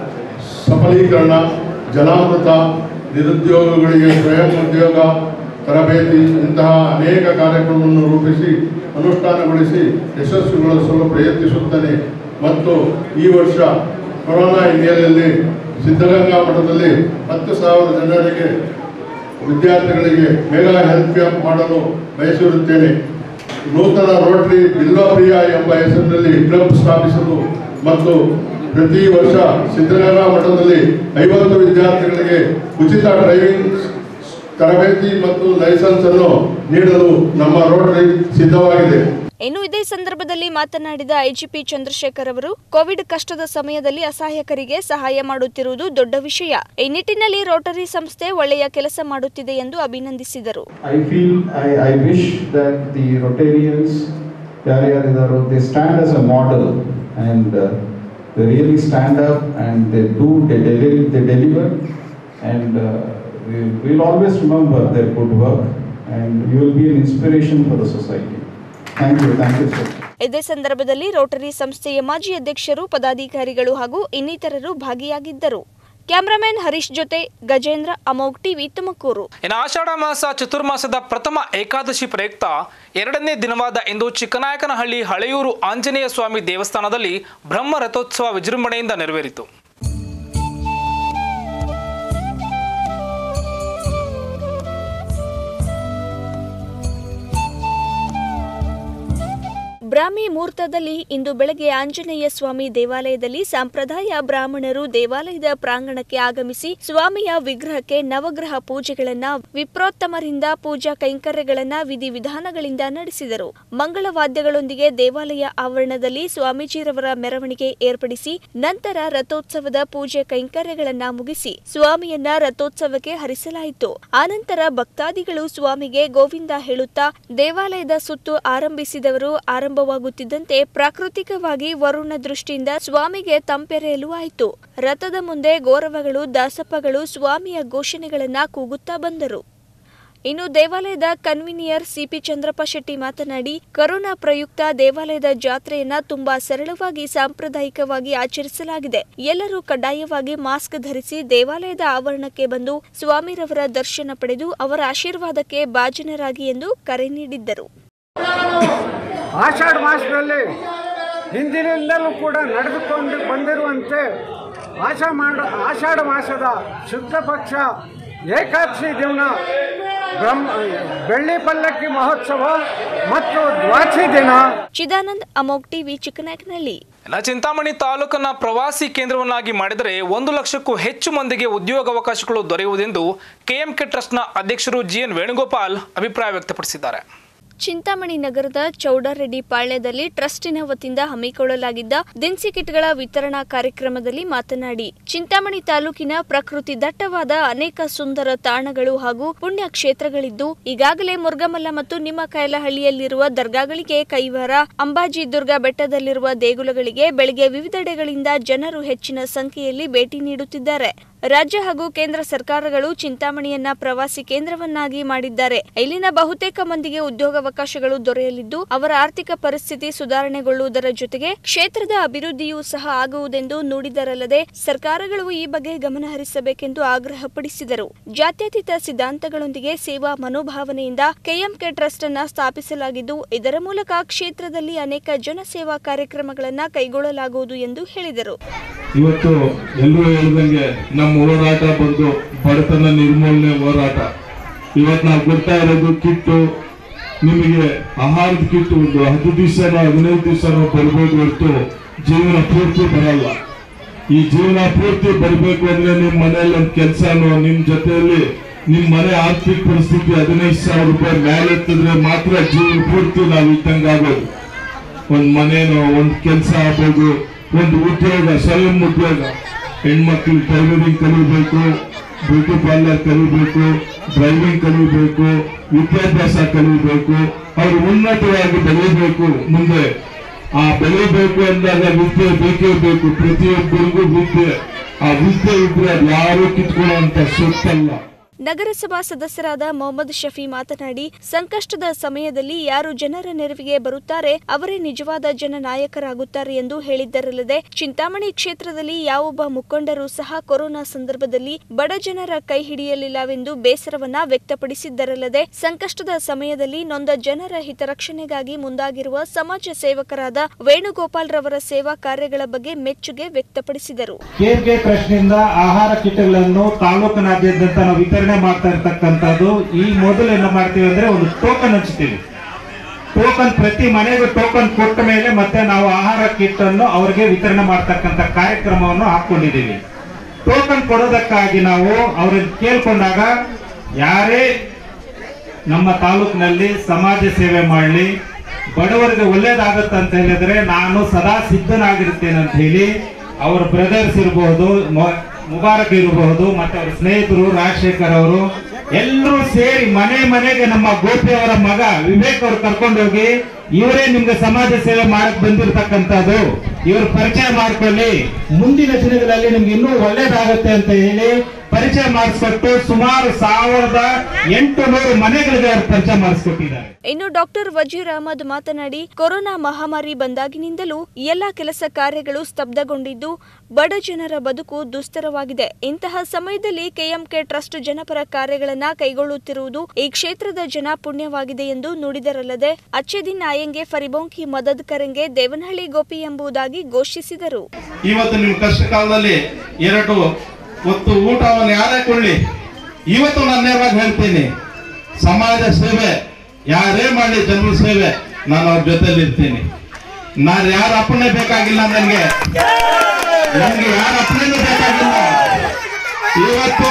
ಸಫಲೀಕರಣ ಜಲಾಮೃತ ನಿರುದ್ಯೋಗಗಳಿಗೆ ಸ್ವಯಂ ಉದ್ಯೋಗ ತರಬೇತಿ ಇಂತಹ ಅನೇಕ ಕಾರ್ಯಕ್ರಮವನ್ನು ರೂಪಿಸಿ ಅನುಷ್ಠಾನಗೊಳಿಸಿ ಯಶಸ್ವಿಗೊಳಿಸಲು ಪ್ರಯತ್ನಿಸುತ್ತೇನೆ ಮತ್ತು ಈ ವರ್ಷ ಕೊರೋನಾ ಹಿನ್ನೆಲೆಯಲ್ಲಿ ಸಿದ್ಧಗಂಗಾ ಮಠದಲ್ಲಿ ಹತ್ತು ಸಾವಿರ ಜನರಿಗೆ ವಿದ್ಯಾರ್ಥಿಗಳಿಗೆ ಮೆಗಾ ಹೆಲ್ತ್ ಕ್ಯಾಂಪ್ ಮಾಡಲು ಬಯಸಿರುತ್ತೇನೆ ನೂತನ ರೋಟರಿ ಬಿಲ್ವಾಪ್ರಿಯ ಎಂಬ ಹೆಸರಿನಲ್ಲಿ ಕ್ಲಬ್ ಸ್ಥಾಪಿಸಲು ಮತ್ತು ಪ್ರತಿ ವರ್ಷ ಸಿದ್ಧಗಂಗಾ ಮಠದಲ್ಲಿ ಐವತ್ತು ವಿದ್ಯಾರ್ಥಿಗಳಿಗೆ ಉಚಿತ ಡ್ರೈವಿಂಗ್ ತರಬೇತಿ ಮತ್ತು ಲೈಸೆನ್ಸ್ ಅನ್ನು ನೀಡಲು ನಮ್ಮ ರೋಟರಿ ಸಿದ್ಧವಾಗಿದೆ ಇನ್ನು ಇದೇ ಸಂದರ್ಭದಲ್ಲಿ ಮಾತನಾಡಿದ ಐಜಿಪಿ ಚಂದ್ರಶೇಖರ್ ಅವರು ಕೋವಿಡ್ ಕಷ್ಟದ ಸಮಯದಲ್ಲಿ ಅಸಹಾಯಕರಿಗೆ ಸಹಾಯ ಮಾಡುತ್ತಿರುವುದು ದೊಡ್ಡ ವಿಷಯ ಈ ನಿಟ್ಟಿನಲ್ಲಿ ರೋಟರಿ ಸಂಸ್ಥೆ ಒಳ್ಳೆಯ ಕೆಲಸ ಮಾಡುತ್ತಿದೆ ಎಂದು ಅಭಿನಂದಿಸಿದರು I feel, I, I wish that the Rotarians, ಯಾರ್ಯಾರಿದ್ದಾರೋ they stand as a model and uh, they really stand up and they do, they deliver, they deliver and uh, we, we'll always remember their good work and you will be an inspiration for the society. Thank you, thank you so much. ಇದೇ ಸಂದರ್ಭದಲ್ಲಿ Rotary ಸಂಸ್ಥೆಯ ಮಾಜಿ ಅಧ್ಯಕ್ಷರು ಪದಾಧಿಕಾರಿಗಳು ಹಾಗೂ ಇನ್ನಿತರರು ಭಾಗಿಯಾಗಿದ್ದರು cameraman Harish ಜೊತೆ ಗಜೇಂದ್ರ ಅಮೋಗ್ ಟಿವಿ ತುಮಕೂರು ಇನ್ನು ಆಷಾಢ ಮಾಸ ಚತುರ್ಮಾಸದ ಪ್ರಥಮ ಏಕಾದಶಿ ಪ್ರಯುಕ್ತ ಎರಡನೇ ದಿನವಾದ ಇಂದು ಚಿಕ್ಕನಾಯಕನಹಳ್ಳಿ ಹಳೆಯೂರು ಆಂಜನೇಯ ಸ್ವಾಮಿ ದೇವಸ್ಥಾನದಲ್ಲಿ ಬ್ರಹ್ಮ ರಥೋತ್ಸವ ವಿಜೃಂಭಣೆಯಿಂದ ನೆರವೇರಿತು ಬ್ರಾಹ್ಮಿ ಮುಹೂರ್ತದಲ್ಲಿ ಇಂದು ಬೆಳಗ್ಗೆ ಆಂಜನೇಯ ಸ್ವಾಮಿ ದೇವಾಲಯದಲ್ಲಿ ಸಂಪ್ರದಾಯ ಬ್ರಾಹ್ಮಣರು ದೇವಾಲಯದ ಪ್ರಾಂಗಣಕ್ಕೆ ಆಗಮಿಸಿ ಸ್ವಾಮಿಯ ವಿಗ್ರಹಕ್ಕೆ ನವಗ್ರಹ ಪೂಜೆಗಳನ್ನ ವಿಪ್ರೋತ್ತಮರಿಂದ ಪೂಜಾ ಕೈಂಕರ್ಯಗಳನ್ನ ವಿಧಿವಿಧಾನಗಳಿಂದ ನಡೆಸಿದರು ಮಂಗಳವಾದ್ಯಗಳೊಂದಿಗೆ ದೇವಾಲಯ ಆವರಣದಲ್ಲಿ ಸ್ವಾಮೀಜಿರವರ ಮೆರವಣಿಗೆ ಏರ್ಪಡಿಸಿ ನಂತರ ರಥೋತ್ಸವದ ಪೂಜೆ ಕೈಂಕರ್ಯಗಳನ್ನ ಮುಗಿಸಿ ಸ್ವಾಮಿಯನ್ನ ರಥೋತ್ಸವಕ್ಕೆ ಹರಿಸಲಾಯಿತು ಆನಂತರ ಭಕ್ತಾದಿಗಳು ಸ್ವಾಮಿಗೆ ಗೋವಿಂದ ಹೇಳುತ್ತಾ ದೇವಾಲಯದ ಸುತ್ತು ಆರಂಭಿಸಿದವರು ಆರಂಭವಾಗುತ್ತಿದ್ದಂತೆ ಪ್ರಾಕೃತಿಕವಾಗಿ ವರುಣ ದೃಷ್ಟಿಯಿಂದ ಸ್ವಾಮಿಗೆ ತಂಪೆರೆಯಲು ಆಯಿತು ರಥದ ಮುಂದೆ ಗೌರವಗಳು ದಾಸಪ್ಪಗಳು ಸ್ವಾಮಿಯ ಘೋಷಣೆಗಳನ್ನ ಕೂಗುತ್ತಾ ಬಂದರು ಇನ್ನು ದೇವಾಲಯದ ಕನ್ವೀನಿಯರ್ ಸಿಪಿ ಚಂದ್ರಪ್ಪ ಶೆಟ್ಟಿ ಮಾತನಾಡಿ ಕೊರೋನಾ ಪ್ರಯುಕ್ತ ದೇವಾಲಯದ ಜಾತ್ರೆಯನ್ನ ತುಂಬಾ ಸರಳವಾಗಿ ಸಾಂಪ್ರದಾಯಿಕವಾಗಿ ಆಚರಿಸಲಾಗಿದೆ ಎಲ್ಲರೂ ಕಡ್ಡಾಯವಾಗಿ ಮಾಸ್ಕ್ ಧರಿಸಿ ದೇವಾಲಯದ ಆವರಣಕ್ಕೆ ಬಂದು ಸ್ವಾಮಿರವರ ದರ್ಶನ ಪಡೆದು ಅವರ ಆಶೀರ್ವಾದಕ್ಕೆ ಭಾಜನರಾಗಿ ಎಂದು ಕರೆ ನೀಡಿದ್ದರು ಆಷಾಢ ಮಾಸದಲ್ಲಿ ಹಿಂದಿನಿಂದಲೂ ಕೂಡ ನಡೆದುಕೊಂಡು ಬಂದಿರುವಂತೆ ಆಷಾ ಮಾಡ ಆಷಾಢ ಮಾಸದ ಶುದ್ಧ ಪಕ್ಷ ಏಕಾದಶಿ ದಿನ ಬ್ರಹ್ಮ ಬೆಳ್ಳಿ ಪಲ್ಲಕ್ಕಿ ಮಹೋತ್ಸವ ಮತ್ತು ದ್ವಾಚಿ ದಿನ ಚಿದಾನಂದ್ ಅಮೋಗ್ ಟಿವಿ ಚಿಕ್ಕನಾಯಕನಹಳ್ಳಿ ಇನ್ನು ಚಿಂತಾಮಣಿ ತಾಲೂಕನ್ನ ಪ್ರವಾಸಿ ಕೇಂದ್ರವನ್ನಾಗಿ ಮಾಡಿದರೆ ಒಂದು ಲಕ್ಷಕ್ಕೂ ಹೆಚ್ಚು ಮಂದಿಗೆ ಉದ್ಯೋಗಾವಕಾಶಗಳು ದೊರೆಯುವುದೆಂದು ಕೆಎಂಕೆ ಟ್ರಸ್ಟ್ನ ಅಧ್ಯಕ್ಷರು ಜಿಎನ್ ವೇಣುಗೋಪಾಲ್ ಅಭಿಪ್ರಾಯ ವ್ಯಕ್ತಪಡಿಸಿದ್ದಾರೆ ಚಿಂತಾಮಣಿ ನಗರದ ಚೌಡರೆಡ್ಡಿ ಪಾಳ್ಯದಲ್ಲಿ ಟ್ರಸ್ಟಿನ ವತಿಯಿಂದ ಹಮ್ಮಿಕೊಳ್ಳಲಾಗಿದ್ದ ದಿನಸಿ ಕಿಟ್ಗಳ ವಿತರಣಾ ಕಾರ್ಯಕ್ರಮದಲ್ಲಿ ಮಾತನಾಡಿ ಚಿಂತಾಮಣಿ ತಾಲೂಕಿನ ಪ್ರಕೃತಿ ದಟ್ಟವಾದ ಅನೇಕ ಸುಂದರ ತಾಣಗಳು ಹಾಗೂ ಪುಣ್ಯ ಕ್ಷೇತ್ರಗಳಿದ್ದು ಈಗಾಗಲೇ ಮುರುಗಮಲ್ಲ ಮತ್ತು ನಿಮ್ಮ ಕೈಲಹಳ್ಳಿಯಲ್ಲಿರುವ ದರ್ಗಾಗಳಿಗೆ ಕೈವಾರ ಅಂಬಾಜಿ ದುರ್ಗಾ ಬೆಟ್ಟದಲ್ಲಿರುವ ದೇಗುಲಗಳಿಗೆ ಬೆಳಗ್ಗೆ ವಿವಿಧೆಡೆಗಳಿಂದ ಜನರು ಹೆಚ್ಚಿನ ಸಂಖ್ಯೆಯಲ್ಲಿ ಭೇಟಿ ನೀಡುತ್ತಿದ್ದಾರೆ ರಾಜ್ಯ ಹಾಗೂ ಕೇಂದ್ರ ಸರ್ಕಾರಗಳು ಚಿಂತಾಮಣಿಯನ್ನ ಪ್ರವಾಸಿ ಕೇಂದ್ರವನ್ನಾಗಿ ಮಾಡಿದ್ದಾರೆ ಇಲ್ಲಿನ ಬಹುತೇಕ ಮಂದಿಗೆ ಉದ್ಯೋಗಾವಕಾಶಗಳು ದೊರೆಯಲಿದ್ದು ಅವರ ಆರ್ಥಿಕ ಪರಿಸ್ಥಿತಿ ಸುಧಾರಣೆಗೊಳ್ಳುವುದರ ಜೊತೆಗೆ ಕ್ಷೇತ್ರದ ಅಭಿವೃದ್ಧಿಯೂ ಸಹ ಆಗುವುದೆಂದು ನುಡಿದರಲ್ಲದೆ ಸರ್ಕಾರಗಳು ಈ ಬಗ್ಗೆ ಗಮನ ಹರಿಸಬೇಕೆಂದು ಆಗ್ರಹಪಡಿಸಿದರು ಜಾತ್ಯತೀತ ಸಿದ್ಧಾಂತಗಳೊಂದಿಗೆ ಸೇವಾ ಮನೋಭಾವನೆಯಿಂದ ಕೆಎಂಕೆ ಟ್ರಸ್ಟ್ ಅನ್ನ ಸ್ಥಾಪಿಸಲಾಗಿದ್ದು ಇದರ ಮೂಲಕ ಕ್ಷೇತ್ರದಲ್ಲಿ ಅನೇಕ ಜನಸೇವಾ ಕಾರ್ಯಕ್ರಮಗಳನ್ನು ಕೈಗೊಳ್ಳಲಾಗುವುದು ಎಂದು ಹೇಳಿದರು ಇವತ್ತು ಎಲ್ಲರೂ ಹೇಳ್ದಂಗೆ ನಮ್ಮ ಹೋರಾಟ ಬಂದು ಬಡತನ ನಿರ್ಮೂಲನೆ ಹೋರಾಟ ಇವತ್ತು ನಾವು ಕೊಡ್ತಾ ಇರೋದು ಕಿಟ್ಟು ನಿಮಗೆ ಆಹಾರದ ಕಿಟ್ಟು ಒಂದು ಹತ್ತು ದಿವಸನೋ ಹದಿನೈದು ದಿವಸನೋ ಬರ್ಬೋದು ಹೊರತು ಜೀವನ ಪೂರ್ತಿ ಬರಲ್ಲ ಈ ಜೀವನ ಪೂರ್ತಿ ಬರಬೇಕು ಅಂದ್ರೆ ನಿಮ್ಮ ಮನೆಯಲ್ಲಿ ಒಂದು ಕೆಲಸನೋ ನಿಮ್ ಜೊತೆಯಲ್ಲಿ ನಿಮ್ ಮನೆ ಆರ್ಥಿಕ ಪರಿಸ್ಥಿತಿ ಹದಿನೈದು ಸಾವಿರ ರೂಪಾಯಿ ಮೇಲೆತ್ತಿದ್ರೆ ಮಾತ್ರ ಜೀವನ ಪೂರ್ತಿ ನಾವು ಇದ್ದಂಗೆ ಆಗೋದು ಒಂದ್ ಮನೇನೋ ಒಂದ್ ಕೆಲಸ ಆಗ್ಬೋದು ಒಂದು ಉದ್ಯೋಗ ಸ್ವಯಂ ಉದ್ಯೋಗ ಹೆಣ್ಮಕ್ಳು ಟೈಲರಿಂಗ್ ಕಲಿಬೇಕು ಬ್ಯೂಟಿ ಪಾರ್ಲರ್ ಕಲಿಬೇಕು ಡ್ರೈವಿಂಗ್ ಕಲಿಬೇಕು ವಿದ್ಯಾಭ್ಯಾಸ ಕಲಿಬೇಕು ಅವರು ಉನ್ನತವಾಗಿ ಬೆಳೆಯಬೇಕು ಮುಂದೆ ಆ ಬೆಳೆಯಬೇಕು ಅಂದಾಗ ವಿದ್ಯೆ ಬೇಕೇ ಬೇಕು ಪ್ರತಿಯೊಬ್ಬರಿಗೂ ವಿದ್ಯೆ ಆ ವಿದ್ಯೆ ಇದ್ರೆ ಅದು ಯಾರು ಕಿತ್ಕೊಳ್ಳುವಂತ ಸೊತ್ತಲ್ಲ ನಗರಸಭಾ ಸದಸ್ಯರಾದ ಮೊಹಮ್ಮದ್ ಶಫಿ ಮಾತನಾಡಿ ಸಂಕಷ್ಟದ ಸಮಯದಲ್ಲಿ ಯಾರು ಜನರ ನೆರವಿಗೆ ಬರುತ್ತಾರೆ ಅವರೇ ನಿಜವಾದ ಜನನಾಯಕರಾಗುತ್ತಾರೆ ಎಂದು ಹೇಳಿದ್ದರಲ್ಲದೆ ಚಿಂತಾಮಣಿ ಕ್ಷೇತ್ರದಲ್ಲಿ ಯಾವೊಬ್ಬ ಮುಖಂಡರು ಸಹ ಕೊರೋನಾ ಸಂದರ್ಭದಲ್ಲಿ ಬಡ ಜನರ ಕೈ ಹಿಡಿಯಲಿಲ್ಲವೆಂದು ಬೇಸರವನ್ನ ವ್ಯಕ್ತಪಡಿಸಿದ್ದರಲ್ಲದೆ ಸಂಕಷ್ಟದ ಸಮಯದಲ್ಲಿ ನೊಂದ ಜನರ ಹಿತರಕ್ಷಣೆಗಾಗಿ ಮುಂದಾಗಿರುವ ಸಮಾಜ ಸೇವಕರಾದ ವೇಣುಗೋಪಾಲ್ ರವರ ಸೇವಾ ಕಾರ್ಯಗಳ ಬಗ್ಗೆ ಮೆಚ್ಚುಗೆ ವ್ಯಕ್ತಪಡಿಸಿದರು ಕೆಎಂಕೆ ಟ್ರಸ್ಟ್ನಿಂದ ಆಹಾರ ಕಿಟ್ಗಳನ್ನು ತಾಲೂಕಿನಾದ್ಯಂತ ನಾವು ವಿತರಣೆ ಮಾಡ್ತಾ ಇರ್ತಕ್ಕಂಥದ್ದು ಈ ಮೊದಲು ಏನು ಮಾಡ್ತೀವಿ ಅಂದ್ರೆ ಒಂದು ಟೋಕನ್ ಹಂಚ್ತೀವಿ ಟೋಕನ್ ಪ್ರತಿ ಮನೆಗೂ ಟೋಕನ್ ಕೊಟ್ಟ ಮೇಲೆ ಮತ್ತೆ ನಾವು ಆಹಾರ ಕಿಟ್ ಅನ್ನು ಅವರಿಗೆ ವಿತರಣೆ ಮಾಡ್ತಕ್ಕಂಥ ಕಾರ್ಯಕ್ರಮವನ್ನು ಹಾಕೊಂಡಿದ್ದೀವಿ ಟೋಕನ್ ಕೊಡೋದಕ್ಕಾಗಿ ನಾವು ಅವ್ರಿಗೆ ಕೇಳ್ಕೊಂಡಾಗ ಯಾರೇ ನಮ್ಮ ತಾಲೂಕಿನಲ್ಲಿ ಸಮಾಜ ಸೇವೆ ಮಾಡಲಿ ಬಡವರಿಗೆ ಒಳ್ಳೇದಾಗತ್ತೆ ಅಂತ ಹೇಳಿದ್ರೆ ನಾನು ಸದಾ ಸಿದ್ಧನಾಗಿರ್ತೇನೆ ಅಂತ ಹೇಳಿ ಅವ್ರ ಬ್ರದರ್ಸ್ ಇರಬಹುದು ಮುಬಾರಕ್ ಇರಬಹುದು ಮತ್ತೆ ಅವ್ರ ಸ್ನೇಹಿತರು ರಾಜಶೇಖರ್ ಅವರು ಎಲ್ಲರೂ ಸೇರಿ ಮನೆ ಮನೆಗೆ ನಮ್ಮ ಗೋಪಿ ಅವರ ಮಗ ವಿವೇಕ್ ಅವ್ರು ಕರ್ಕೊಂಡು ಹೋಗಿ ಇವರೇ ನಿಮ್ಗೆ ಸಮಾಜ ಸೇವೆ ಮಾಡಕ್ ಬಂದಿರತಕ್ಕಂಥದ್ದು ಇವ್ರ ಪರಿಚಯ ಮಾಡ್ಕೊಳ್ಳಿ ಮುಂದಿನ ದಿನಗಳಲ್ಲಿ ನಿಮ್ಗೆ ಇನ್ನೂ ಒಳ್ಳೇದಾಗತ್ತೆ ಅಂತ ಹೇಳಿ ಪರಿಚಯ ಮಾಡಿಸ್ಕೊಟ್ಟು ಸುಮಾರು ಸಾವಿರದ ಎಂಟು ನೂರು ಮನೆಗಳಿಗೆ ಅವ್ರು ಪರಿಚಯ ಮಾಡಿಸ್ಕೊಟ್ಟಿದ್ದಾರೆ ಇನ್ನು ಡಾಕ್ಟರ್ ವಜೀರ್ ಅಹಮದ್ ಮಾತನಾಡಿ ಕೊರೋನಾ ಮಹಾಮಾರಿ ಬಂದಾಗಿನಿಂದಲೂ ಎಲ್ಲಾ ಕೆಲಸ ಕಾರ್ಯಗಳು ಸ್ತಬ್ಧಗೊಂಡಿದ್ದು ಬಡ ಜನರ ಬದುಕು ದುಸ್ತರವಾಗಿದೆ ಇಂತಹ ಸಮಯದಲ್ಲಿ ಕೆಎಂಕೆ ಟ್ರಸ್ಟ್ ಜನಪರ ಕಾರ್ಯಗಳನ್ನ ಕೈಗೊಳ್ಳುತ್ತಿರುವುದು ಈ ಕ್ಷೇತ್ರದ ಜನ ಪುಣ್ಯವಾಗಿದೆ ಎಂದು ನುಡಿದರಲ್ಲದೆ ಅಚ್ಚೆ ದಿನ್ ಆಯಂಗೆ ಫರಿಬೋಂಕಿ ಮದದ್ ಕರೆಂಗೆ ದೇವನಹಳ್ಳಿ ಗೋಪಿ ಎಂಬುದಾಗಿ ಘೋಷಿಸಿದರು ಇವತ್ತು ನಿಮ್ಮ ಕಷ್ಟ ಕಾಲದಲ್ಲಿ ಎರಡು ಹೊತ್ತು ಊಟವನ್ನು ಯಾರೇ ಕೊಳ್ಳಿ ಇವತ್ತು ನಾನು ನೇರವಾಗಿ ಹೇಳ್ತೀನಿ ಸಮಾಜ ಸೇವೆ ಯಾರೇ ಮಾಡಲಿ ಜನರ ಸೇವೆ ನಾನು ಅವ್ರ ಜೊತೆಲಿ ಇರ್ತೀನಿ ನಾನು ಯಾರ ಅಪ್ಪಣೆ ಬೇಕಾಗಿಲ್ಲ ನನಗೆ ನನಗೆ ಯಾರ ಅಪ್ಪಣೆನೂ ಬೇಕಾಗಿಲ್ಲ ಇವತ್ತು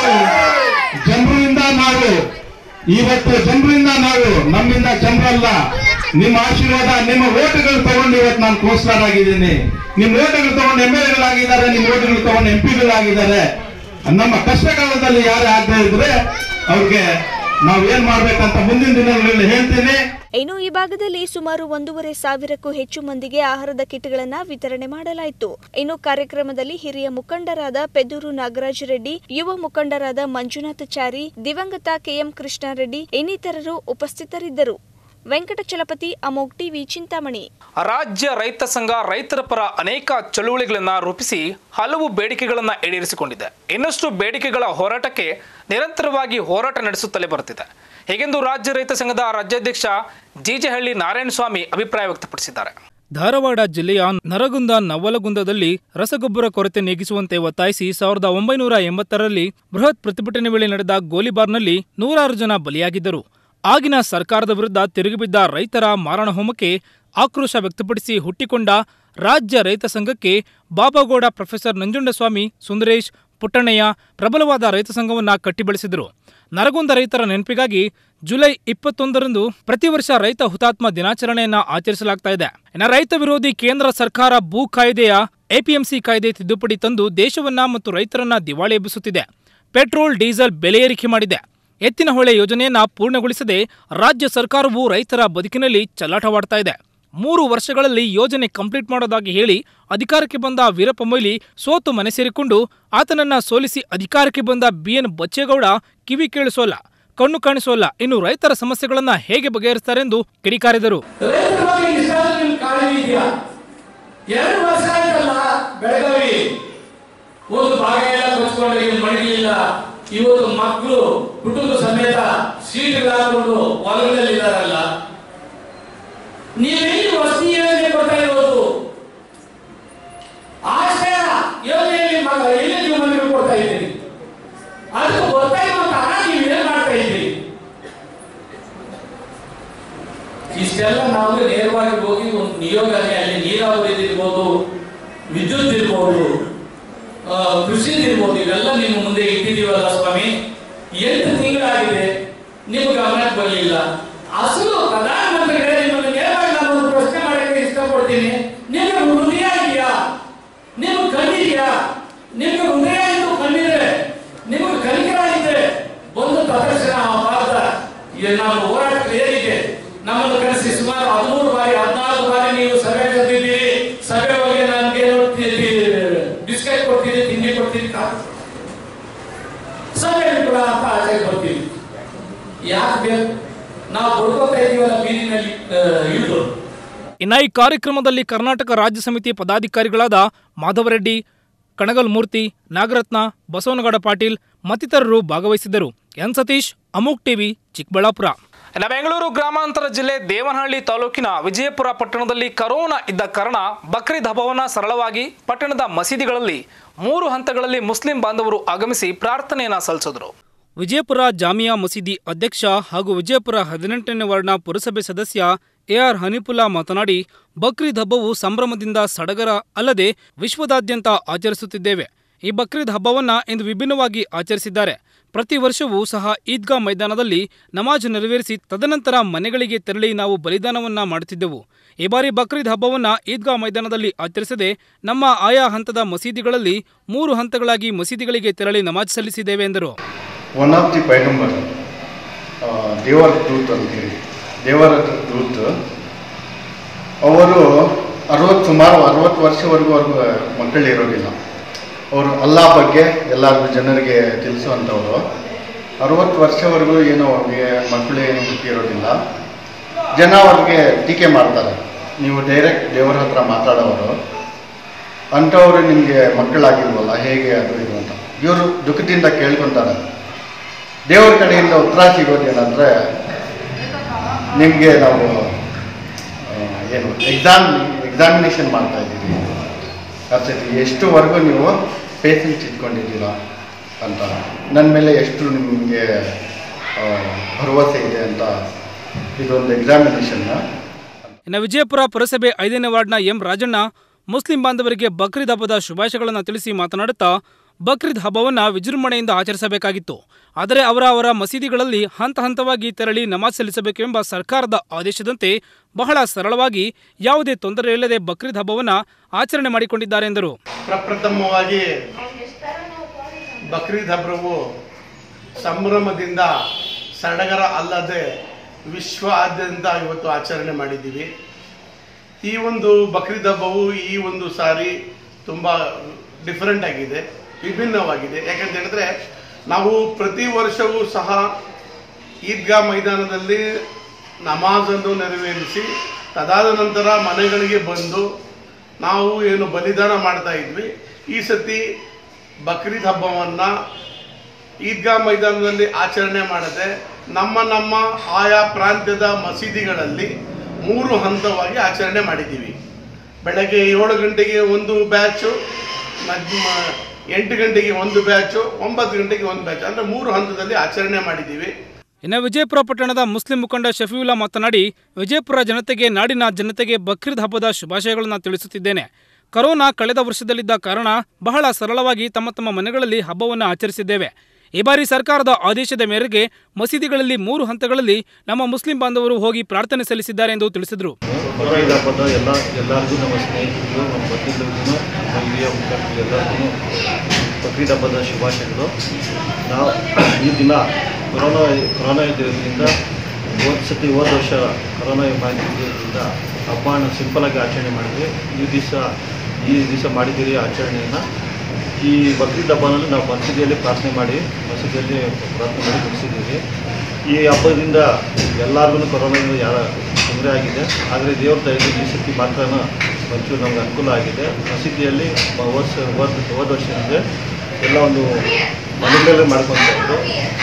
ಜನರಿಂದ ನಾವು ಇವತ್ತು ಜನರಿಂದ ನಾವು ನಮ್ಮಿಂದ ಜನರಲ್ಲ ನಿಮ್ಮ ಆಶೀರ್ವಾದ ನಿಮ್ಮ ಓಟುಗಳು ತಗೊಂಡು ಇವತ್ತು ನಾನು ಕೌನ್ಸಿಲರ್ ಆಗಿದ್ದೀನಿ ನಿಮ್ಮ ಓಟುಗಳು ತಗೊಂಡು ಎಂ ಎಲ್ ಎಗಳಾಗಿದ್ದಾರೆ ನಿಮ್ಮ ಓಟುಗಳು ತಗೊಂಡು ಎಂ ಪಿಗಳಾಗಿದ್ದಾರೆ ನಮ್ಮ ಕಷ್ಟ ಕಾಲದಲ್ಲಿ ಯಾರು ಆಗದೆ ಇದ್ರೆ ಅವ್ರಿಗೆ ನಾವ್ ಏನ್ ಮಾಡ್ಬೇಕಂತ ಮುಂದಿನ ದಿನಗಳಲ್ಲಿ ಹೇಳ್ತೀನಿ ಇನ್ನು ಈ ಭಾಗದಲ್ಲಿ ಸುಮಾರು ಒಂದೂವರೆ ಸಾವಿರಕ್ಕೂ ಹೆಚ್ಚು ಮಂದಿಗೆ ಆಹಾರದ ಕಿಟ್ಗಳನ್ನ ವಿತರಣೆ ಮಾಡಲಾಯಿತು ಇನ್ನು ಕಾರ್ಯಕ್ರಮದಲ್ಲಿ ಹಿರಿಯ ಮುಖಂಡರಾದ ಪೆದೂರು ನಾಗರಾಜ ರೆಡ್ಡಿ ಯುವ ಮುಖಂಡರಾದ ಮಂಜುನಾಥ ಚಾರಿ ದಿವಂಗತ ಕೆಎಂ ಕೃಷ್ಣಾರೆಡ್ಡಿ ಇನ್ನಿತರರು ಉಪಸ್ಥಿತರಿದ್ದರು ವೆಂಕಟಚಲಪತಿ ಅಮೋಗ್ ಟಿವಿ ಚಿಂತಾಮಣಿ ರಾಜ್ಯ ರೈತ ಸಂಘ ರೈತರ ಪರ ಅನೇಕ ಚಳುವಳಿಗಳನ್ನ ರೂಪಿಸಿ ಹಲವು ಬೇಡಿಕೆಗಳನ್ನು ಈಡೇರಿಸಿಕೊಂಡಿದೆ ಇನ್ನಷ್ಟು ಬೇಡಿಕೆಗಳ ಹೋರಾಟಕ್ಕೆ ನಿರಂತರವಾಗಿ ಹೋರಾಟ ನಡೆಸುತ್ತಲೇ ಬರುತ್ತಿದೆ ಹೀಗೆಂದು ರಾಜ್ಯ ರೈತ ಸಂಘದ ರಾಜ್ಯಾಧ್ಯಕ್ಷ ಜಿಜೆಹಳ್ಳಿ ನಾರಾಯಣಸ್ವಾಮಿ ಅಭಿಪ್ರಾಯ ವ್ಯಕ್ತಪಡಿಸಿದ್ದಾರೆ ಧಾರವಾಡ ಜಿಲ್ಲೆಯ ನರಗುಂದ ನವಲಗುಂದದಲ್ಲಿ ರಸಗೊಬ್ಬರ ಕೊರತೆ ನೀಗಿಸುವಂತೆ ಒತ್ತಾಯಿಸಿ ಸಾವಿರದ ಒಂಬೈನೂರ ಎಂಬತ್ತರಲ್ಲಿ ಬೃಹತ್ ಪ್ರತಿಭಟನೆ ವೇಳೆ ನಡೆದ ಗೋಲಿಬಾರ್ನಲ್ಲಿ ನೂರಾರು ಜನ ಬಲಿಯಾಗಿದ್ದರು ಆಗಿನ ಸರ್ಕಾರದ ವಿರುದ್ಧ ತಿರುಗಿಬಿದ್ದ ರೈತರ ಮಾರಣಹೋಮಕ್ಕೆ ಆಕ್ರೋಶ ವ್ಯಕ್ತಪಡಿಸಿ ಹುಟ್ಟಿಕೊಂಡ ರಾಜ್ಯ ರೈತ ಸಂಘಕ್ಕೆ ಬಾಬಾಗೌಡ ಪ್ರೊಫೆಸರ್ ನಂಜುಂಡಸ್ವಾಮಿ ಸುಂದರೇಶ್ ಪುಟ್ಟಣ್ಣಯ್ಯ ಪ್ರಬಲವಾದ ರೈತ ಸಂಘವನ್ನ ಕಟ್ಟಿಬೆಳೆಸಿದರು ನರಗುಂದ ರೈತರ ನೆನಪಿಗಾಗಿ ಜುಲೈ ಇಪ್ಪತ್ತೊಂದರಂದು ಪ್ರತಿ ವರ್ಷ ರೈತ ಹುತಾತ್ಮ ದಿನಾಚರಣೆಯನ್ನ ಆಚರಿಸಲಾಗ್ತಾ ಇದೆ ಇನ್ನು ರೈತ ವಿರೋಧಿ ಕೇಂದ್ರ ಸರ್ಕಾರ ಭೂ ಕಾಯ್ದೆಯ ಎಪಿಎಂಸಿ ಕಾಯ್ದೆ ತಿದ್ದುಪಡಿ ತಂದು ದೇಶವನ್ನ ಮತ್ತು ರೈತರನ್ನ ದಿವಾಳಿ ಎಬ್ಬಿಸುತ್ತಿದೆ ಪೆಟ್ರೋಲ್ ಡೀಸೆಲ್ ಬೆಲೆ ಏರಿಕೆ ಮಾಡಿದೆ ಎತ್ತಿನ ಹೊಳೆ ಯೋಜನೆಯನ್ನ ಪೂರ್ಣಗೊಳಿಸದೆ ರಾಜ್ಯ ಸರ್ಕಾರವು ರೈತರ ಬದುಕಿನಲ್ಲಿ ಚಲ್ಲಾಟವಾಡ್ತಾ ಇದೆ ಮೂರು ವರ್ಷಗಳಲ್ಲಿ ಯೋಜನೆ ಕಂಪ್ಲೀಟ್ ಮಾಡೋದಾಗಿ ಹೇಳಿ ಅಧಿಕಾರಕ್ಕೆ ಬಂದ ವೀರಪ್ಪ ಮೊಯ್ಲಿ ಸೋತು ಮನೆ ಸೇರಿಕೊಂಡು ಆತನನ್ನ ಸೋಲಿಸಿ ಅಧಿಕಾರಕ್ಕೆ ಬಂದ ಬಿಎನ್ ಬಚ್ಚೇಗೌಡ ಕಿವಿ ಕೇಳಿಸೋಲ್ಲ ಕಣ್ಣು ಕಾಣಿಸೋಲ್ಲ ಇನ್ನು ರೈತರ ಸಮಸ್ಯೆಗಳನ್ನ ಹೇಗೆ ಬಗೆಹರಿಸ್ತಾರೆಂದು ಕಿಡಿಕಾರಿದರು ರೈತರ ಬಗ್ಗೆ ಇಷ್ಟಾದ್ರೂ ನಿಮ್ಗೆ ಕಾಳಜಿ ಇದೆಯಾ ಎರಡು ವರ್ಷ ಆಯ್ತಲ್ಲ ಬೆಳಗಾವಿ ಒಂದು ಭಾಗ ಎಲ್ಲ ಕೊಚ್ಕೊಂಡು ಇಲ್ಲಿ ಮಡಗಲಿಲ್ಲ ಇವತ್ತು ಮಕ್ಕಳು ಕುಟುಂಬ ಸಮೇತ ಸೀಟ್ಗಳಾಕೊಂಡು ಹೊಲಗಳಲ್ಲಿ ಇದಾರಲ್ಲ ನೀವೆಲ್ಲಿ ವಸತಿ ಯೋಜನೆ ಕೊಡ್ತಾ ಇರೋದು ಆಶ್ರಯ ಯೋಜನೆಯಲ್ಲಿ ಮಗ ಎಲ್ಲಿ ನೀವು ಮನೆಗೆ ಕೊಡ್ತಾ ಇದ್ದೀರಿ ಅದಕ್ಕೆ ಬರ್ತಾ ಇರುವಂತ ಹಣ ನೀವು ಏನ್ ಮಾಡ್ತಾ ಇದ್ದೀರಿ ಇಷ್ಟೆಲ್ಲ ನಾವು ನೇರವಾಗಿ ಹೋಗಿ ಒಂದು ನಿಯೋಗನೆ ಅಲ್ಲಿ ನೀರಾವರಿ ಇರ್ಬೋದು ವಿದ್ಯುತ್ ಇರ್ಬೋದು ಆ, ಕೃಷಿ ಇರ್ಬೋದು ಇವೆಲ್ಲ ನಿಮ್ಮ ಮುಂದೆ ಇಟ್ಟಿದ್ದೀವಲ್ಲ ಸ್ವಾಮಿ ಎಂಟು ತಿಂಗಳಾಗಿದೆ ನಿಮ್ಮ ಗಮನಕ್ಕೆ ಬರಲಿಲ್ಲ ಅಸಲು ಪ್ರಧಾನಮಂತ್ರಿಗಳೇ ನಿಮ್ಮನ್ನು ನೇರವಾಗಿ ನಾನು ಒಂದು ಪ್ರಶ್ನೆ ಮಾಡಕ್ಕೆ ಇಷ್ಟಪಡ್ತೀನಿ ನಿಮಗೆ ಹೃದಯ ಇದೆಯಾ ನಿಮ್ಗೆ ಕಣ್ಣಿದೆಯಾ ನಿಮ್ಗೆ ಹೃದಯ ಇದ್ದು ಕಣ್ಣಿದ್ರೆ ನಿಮ್ಗೆ ಕಲಿಕರ ಇದ್ರೆ ಒಂದು ಪ್ರದರ್ಶನ ಭಾರತ ನಮ್ಮ ಹೋರಾಟ ಏನಿದೆ ನಮ್ಮನ್ನು ಕರೆಸಿ ಸುಮಾರು ಹದಿಮೂರು ಬಾರಿ ಹದಿನಾಲ್ಕು ಬಾರಿ ನೀವು ಸಭೆ ಕರೆದಿದ್ದೀರಿ ಸಭೆ ಒಳಗೆ ನನಗೆ ಬಿಸ್ಕೆಟ್ ಕೊಡ್ತೀರಿ ತಿಂಡಿ ಕೊಡ್ತೀರಿ ಕಾ- ಸಭೆಯಲ್ಲಿ ಕೂಡ ಅಂತ ಆಚೆ ಬರ್ತೀವಿ ಯಾಕೆ ಬೇಕು ನಾವು ಬಡ್ಕೋತಾ ಇದೀವಲ್ಲ ಬೀದಿನಲ್ಲಿ ಇಳಿದು ಇನ್ನ ಈ ಕಾರ್ಯಕ್ರಮದಲ್ಲಿ ಕರ್ನಾಟಕ ರಾಜ್ಯ ಸಮಿತಿ ಪದಾಧಿಕಾರಿಗಳಾದ ಮಾಧವರೆಡ್ಡಿ ಕಣಗಲ್ ಮೂರ್ತಿ ನಾಗರತ್ನ ಬಸವನಗೌಡ ಪಾಟೀಲ್ ಮತ್ತಿತರರು ಭಾಗವಹಿಸಿದ್ದರು ಎನ್ ಸತೀಶ್ ಅಮೋಕ್ ಟಿವಿ ಚಿಕ್ಕಬಳ್ಳಾಪುರ ಇನ್ನು ಬೆಂಗಳೂರು ಗ್ರಾಮಾಂತರ ಜಿಲ್ಲೆ ದೇವನಹಳ್ಳಿ ತಾಲೂಕಿನ ವಿಜಯಪುರ ಪಟ್ಟಣದಲ್ಲಿ ಕರೋನಾ ಇದ್ದ ಕಾರಣ ಬಕ್ರೀದ್ ಹಬ್ಬವನ್ನು ಸರಳವಾಗಿ ಪಟ್ಟಣದ ಮಸೀದಿಗಳಲ್ಲಿ ಮೂರು ಹಂತಗಳಲ್ಲಿ ಮುಸ್ಲಿಂ ಬಾಂಧವರು ಆಗಮಿಸಿ ಪ್ರಾರ್ಥನೆಯನ್ನ ಸಲ್ಲಿಸಿದರು ವಿಜಯಪುರ ಜಾಮಿಯಾ ಮಸೀದಿ ಅಧ್ಯಕ್ಷ ಹಾಗೂ ವಿಜಯಪುರ ಹದಿನೆಂಟನೇ ವಾರ್ಡ್ನ ಪುರಸಭೆ ಸದಸ್ಯ ಎಆರ್ ಹನೀಫುಲ್ಲಾ ಮಾತನಾಡಿ ಬಕ್ರೀದ್ ಹಬ್ಬವು ಸಂಭ್ರಮದಿಂದ ಸಡಗರ ಅಲ್ಲದೆ ವಿಶ್ವದಾದ್ಯಂತ ಆಚರಿಸುತ್ತಿದ್ದೇವೆ ಈ ಬಕ್ರೀದ್ ಹಬ್ಬವನ್ನ ಇಂದು ವಿಭಿನ್ನವಾಗಿ ಆಚರಿಸಿದ್ದಾರೆ ಪ್ರತಿ ವರ್ಷವೂ ಸಹ ಈದ್ಗಾ ಮೈದಾನದಲ್ಲಿ ನಮಾಜ್ ನೆರವೇರಿಸಿ ತದನಂತರ ಮನೆಗಳಿಗೆ ತೆರಳಿ ನಾವು ಬಲಿದಾನವನ್ನ ಮಾಡುತ್ತಿದ್ದೆವು ಈ ಬಾರಿ ಬಕ್ರೀದ್ ಹಬ್ಬವನ್ನ ಈದ್ಗಾ ಮೈದಾನದಲ್ಲಿ ಆಚರಿಸದೆ ನಮ್ಮ ಆಯಾ ಹಂತದ ಮಸೀದಿಗಳಲ್ಲಿ ಮೂರು ಹಂತಗಳಾಗಿ ಮಸೀದಿಗಳಿಗೆ ತೆರಳಿ ನಮಾಜ್ ಸಲ್ಲಿಸಿದ್ದೇವೆ ಎಂದರು ಒನ್ ಆಫ್ ದಿ ಪೈಗಂಬರ್ ದೇವರ ದೂತ್ ಅಂತೇಳಿ ದೇವರ ದೂತ್ ಅವರು ಅರವತ್ತು ಸುಮಾರು ಅರವತ್ತು ವರ್ಷವರೆಗೂ ಅವ್ರಿಗೆ ಮಕ್ಕಳು ಇರೋದಿಲ್ಲ ಅವರು ಅಲ್ಲಾ ಬಗ್ಗೆ ಎಲ್ಲರಿಗೂ ಜನರಿಗೆ ತಿಳಿಸುವಂಥವ್ರು ಅರವತ್ತು ವರ್ಷವರೆಗೂ ಏನೋ ಅವ್ರಿಗೆ ಮಕ್ಕಳು ಏನು ಹುಟ್ಟಿರೋದಿಲ್ಲ ಜನ ಅವ್ರಿಗೆ ಟೀಕೆ ಮಾಡ್ತಾರೆ ನೀವು ಡೈರೆಕ್ಟ್ ದೇವರ ಹತ್ರ ಮಾತಾಡೋರು ಅಂಥವ್ರು ನಿಮಗೆ ಮಕ್ಕಳಾಗಿಲ್ವಲ್ಲ ಹೇಗೆ ಅದು ಇದು ಅಂತ ಇವರು ದುಃಖದಿಂದ ಕೇಳ್ಕೊತಾರೆ ದೇವರ ಕಡೆಯಿಂದ ಉತ್ತರ ಸಿಗೋದೇನಂದರೆ ನಿಮಗೆ ನಾವು ಆ, ಏನು ಎಕ್ಸಾಮ್ ಎಕ್ಸಾಮಿನೇಷನ್ ಮಾಡ್ತಾ ಇದ್ದೀವಿ ಅರ್ಸತಿ ಎಷ್ಟುವರೆಗೂ ನೀವು ಪೇಷನ್ಸ್ ಇಟ್ಕೊಂಡಿದ್ದೀರಾ ಅಂತ ನನ್ನ ಮೇಲೆ ಎಷ್ಟು ನಿಮಗೆ ಆ, ಭರವಸೆ ಇದೆ ಅಂತ ಇದೊಂದು ಎಕ್ಸಾಮಿನೇಷನ್ನ ಇನ್ನು ವಿಜಯಪುರ ಪುರಸಭೆ ಐದನೇ ವಾರ್ಡ್ನ ಎಂ ರಾಜಣ್ಣ ಮುಸ್ಲಿಂ ಬಾಂಧವರಿಗೆ ಬಕ್ರೀದ್ ಹಬ್ಬದ ಶುಭಾಶಯಗಳನ್ನು ತಿಳಿಸಿ ಮಾತನಾಡುತ್ತಾ ಬಕ್ರೀದ್ ಹಬ್ಬವನ್ನು ವಿಜೃಂಭಣೆಯಿಂದ ಆಚರಿಸಬೇಕಾಗಿತ್ತು ಆದರೆ ಅವರ ಅವರ ಮಸೀದಿಗಳಲ್ಲಿ ಹಂತ ಹಂತವಾಗಿ ತೆರಳಿ ನಮಾಜ್ ಸಲ್ಲಿಸಬೇಕೆಂಬ ಸರ್ಕಾರದ ಆದೇಶದಂತೆ ಬಹಳ ಸರಳವಾಗಿ ಯಾವುದೇ ತೊಂದರೆ ಇಲ್ಲದೆ ಬಕ್ರೀದ್ ಹಬ್ಬವನ್ನು ಆಚರಣೆ ಮಾಡಿಕೊಂಡಿದ್ದಾರೆ ಎಂದರು ಪ್ರಪ್ರಥಮವಾಗಿ ಬಕ್ರೀದ್ ಹಬ್ಬವು ಸಂಭ್ರಮದಿಂದ ಸಡಗರ ಅಲ್ಲದೆ ವಿಶ್ವಾದ್ಯಂತ ಇವತ್ತು ಆಚರಣೆ ಮಾಡಿದ್ದೀವಿ ಈ ಒಂದು ಬಕ್ರೀದ್ ಹಬ್ಬವು ಈ ಒಂದು ಸಾರಿ ತುಂಬ ಡಿಫರೆಂಟ್ ಆಗಿದೆ ವಿಭಿನ್ನವಾಗಿದೆ ಯಾಕಂತ ಹೇಳಿದ್ರೆ ನಾವು ಪ್ರತಿ ವರ್ಷವೂ ಸಹ ಈದ್ಗಾ ಮೈದಾನದಲ್ಲಿ ನಮಾಜನ್ನು ನೆರವೇರಿಸಿ ತದಾದ ನಂತರ ಮನೆಗಳಿಗೆ ಬಂದು ನಾವು ಏನು ಬಲಿದಾನ ಮಾಡ್ತಾ ಇದ್ವಿ ಈ ಸತಿ ಬಕ್ರೀದ್ ಹಬ್ಬವನ್ನು ಈದ್ಗಾ ಮೈದಾನದಲ್ಲಿ ಆಚರಣೆ ಮಾಡದೆ ನಮ್ಮ ನಮ್ಮ ಆಯಾ ಪ್ರಾಂತ್ಯದ ಮಸೀದಿಗಳಲ್ಲಿ ಮೂರು ಹಂತವಾಗಿ ಆಚರಣೆ ಮಾಡಿದ್ದೀವಿ ಬೆಳಗ್ಗೆ ಏಳು ಗಂಟೆಗೆ ಒಂದು ಬ್ಯಾಚು ಮಧ್ಯ ಎಂಟು ಗಂಟೆಗೆ ಒಂದು ಬ್ಯಾಚು ಒಂಬತ್ತು ಗಂಟೆಗೆ ಒಂದು ಬ್ಯಾಚ್ ಅಂದರೆ ಮೂರು ಹಂತದಲ್ಲಿ ಆಚರಣೆ ಮಾಡಿದ್ದೀವಿ ಇನ್ನು ವಿಜಯಪುರ ಪಟ್ಟಣದ ಮುಸ್ಲಿಂ ಮುಖಂಡ ಶಫೀವುಲ್ಲಾ ಮಾತನಾಡಿ ವಿಜಯಪುರ ಜನತೆಗೆ ನಾಡಿನ ಜನತೆಗೆ ಬಕ್ರೀದ್ ಹಬ್ಬದ ಶುಭಾಶಯಗಳನ್ನು ತಿಳಿಸುತ್ತಿದ್ದೇನೆ ಕರೋನಾ ಕಳೆದ ವರ್ಷದಲ್ಲಿದ್ದ ಕಾರಣ ಬಹಳ ಸರಳವಾಗಿ ತಮ್ಮ ತಮ್ಮ ಮನೆಗಳಲ್ಲಿ ಹಬ್ಬವನ್ನು ಆಚರಿಸಿದ್ದೇವೆ ಈ ಬಾರಿ ಸರ್ಕಾರದ ಆದೇಶದ ಮೇರೆಗೆ ಮಸೀದಿಗಳಲ್ಲಿ ಮೂರು ಹಂತಗಳಲ್ಲಿ ನಮ್ಮ ಮುಸ್ಲಿಂ ಬಾಂಧವರು ಹೋಗಿ ಪ್ರಾರ್ಥನೆ ಸಲ್ಲಿಸಿದ್ದಾರೆ ಎಂದು ತಿಳಿಸಿದರು ಬಕ್ರೀದ್ ಹಬ್ಬದ ಎಲ್ಲ ಎಲ್ಲರಿಗೂ ನಮ್ಮ ಸ್ನೇಹಿತರಿಗೂ ನಮ್ಮ ಬಂಧುಗಳಿಗೂ ನಮ್ಮ ಹಿರಿಯ ಮುಖಂಡರು ಎಲ್ಲರಿಗೂ ಬಕ್ರೀದ್ ಹಬ್ಬದ ಶುಭಾಶಯಗಳು ನಾವು ಈ ದಿನ ಕೊರೋನಾ ಕೊರೋನಾ ಇದ್ದಿರೋದ್ರಿಂದ ಹೋದ ಸತಿ ಹೋದ ವರ್ಷ ಕೊರೋನಾ ಇದ್ದಿರೋದ್ರಿಂದ ಹಬ್ಬನ ಸಿಂಪಲಾಗಿ ಆಚರಣೆ ಮಾಡಿದ್ವಿ ಈ ದಿವಸ ಈ ದಿವಸ ಮಾಡಿದ್ದೀರಿ ಆಚರಣೆಯನ್ನು ಈ ಬಕ್ರೀದ್ ಹಬ್ಬನಲ್ಲಿ ನಾವು ಮಸೀದಿಯಲ್ಲಿ ಪ್ರಾರ್ಥನೆ ಮಾಡಿ ಮಸೀದಿಯಲ್ಲಿ ಪ್ರಾರ್ಥನೆ ಮಾಡಿ ಮುಗಿಸಿದ್ದೀವಿ ಈ ಹಬ್ಬದಿಂದ ಎಲ್ಲರಿಗೂ ಕೊರೋನಾದಿಂದ ಯಾರ ತೊಂದರೆ ಆಗಿದೆ ಆದರೆ ದೇವ್ರ ದಯದಿಂದ ಈ ಸತಿ ಮಾತ್ರ ಒಂಚೂರು ನಮ್ಗೆ ಅನುಕೂಲ ಆಗಿದೆ ಮಸೀದಿಯಲ್ಲಿ ಮ- ಹೋದ ಸ- ಹೋದ ಹೋದ ವರ್ಷದಿಂದ ಎಲ್ಲ ಒಂದು ಮನೆಗಳಲ್ಲೇ ಮಾಡ್ಕೊತಾ ಇದ್ದು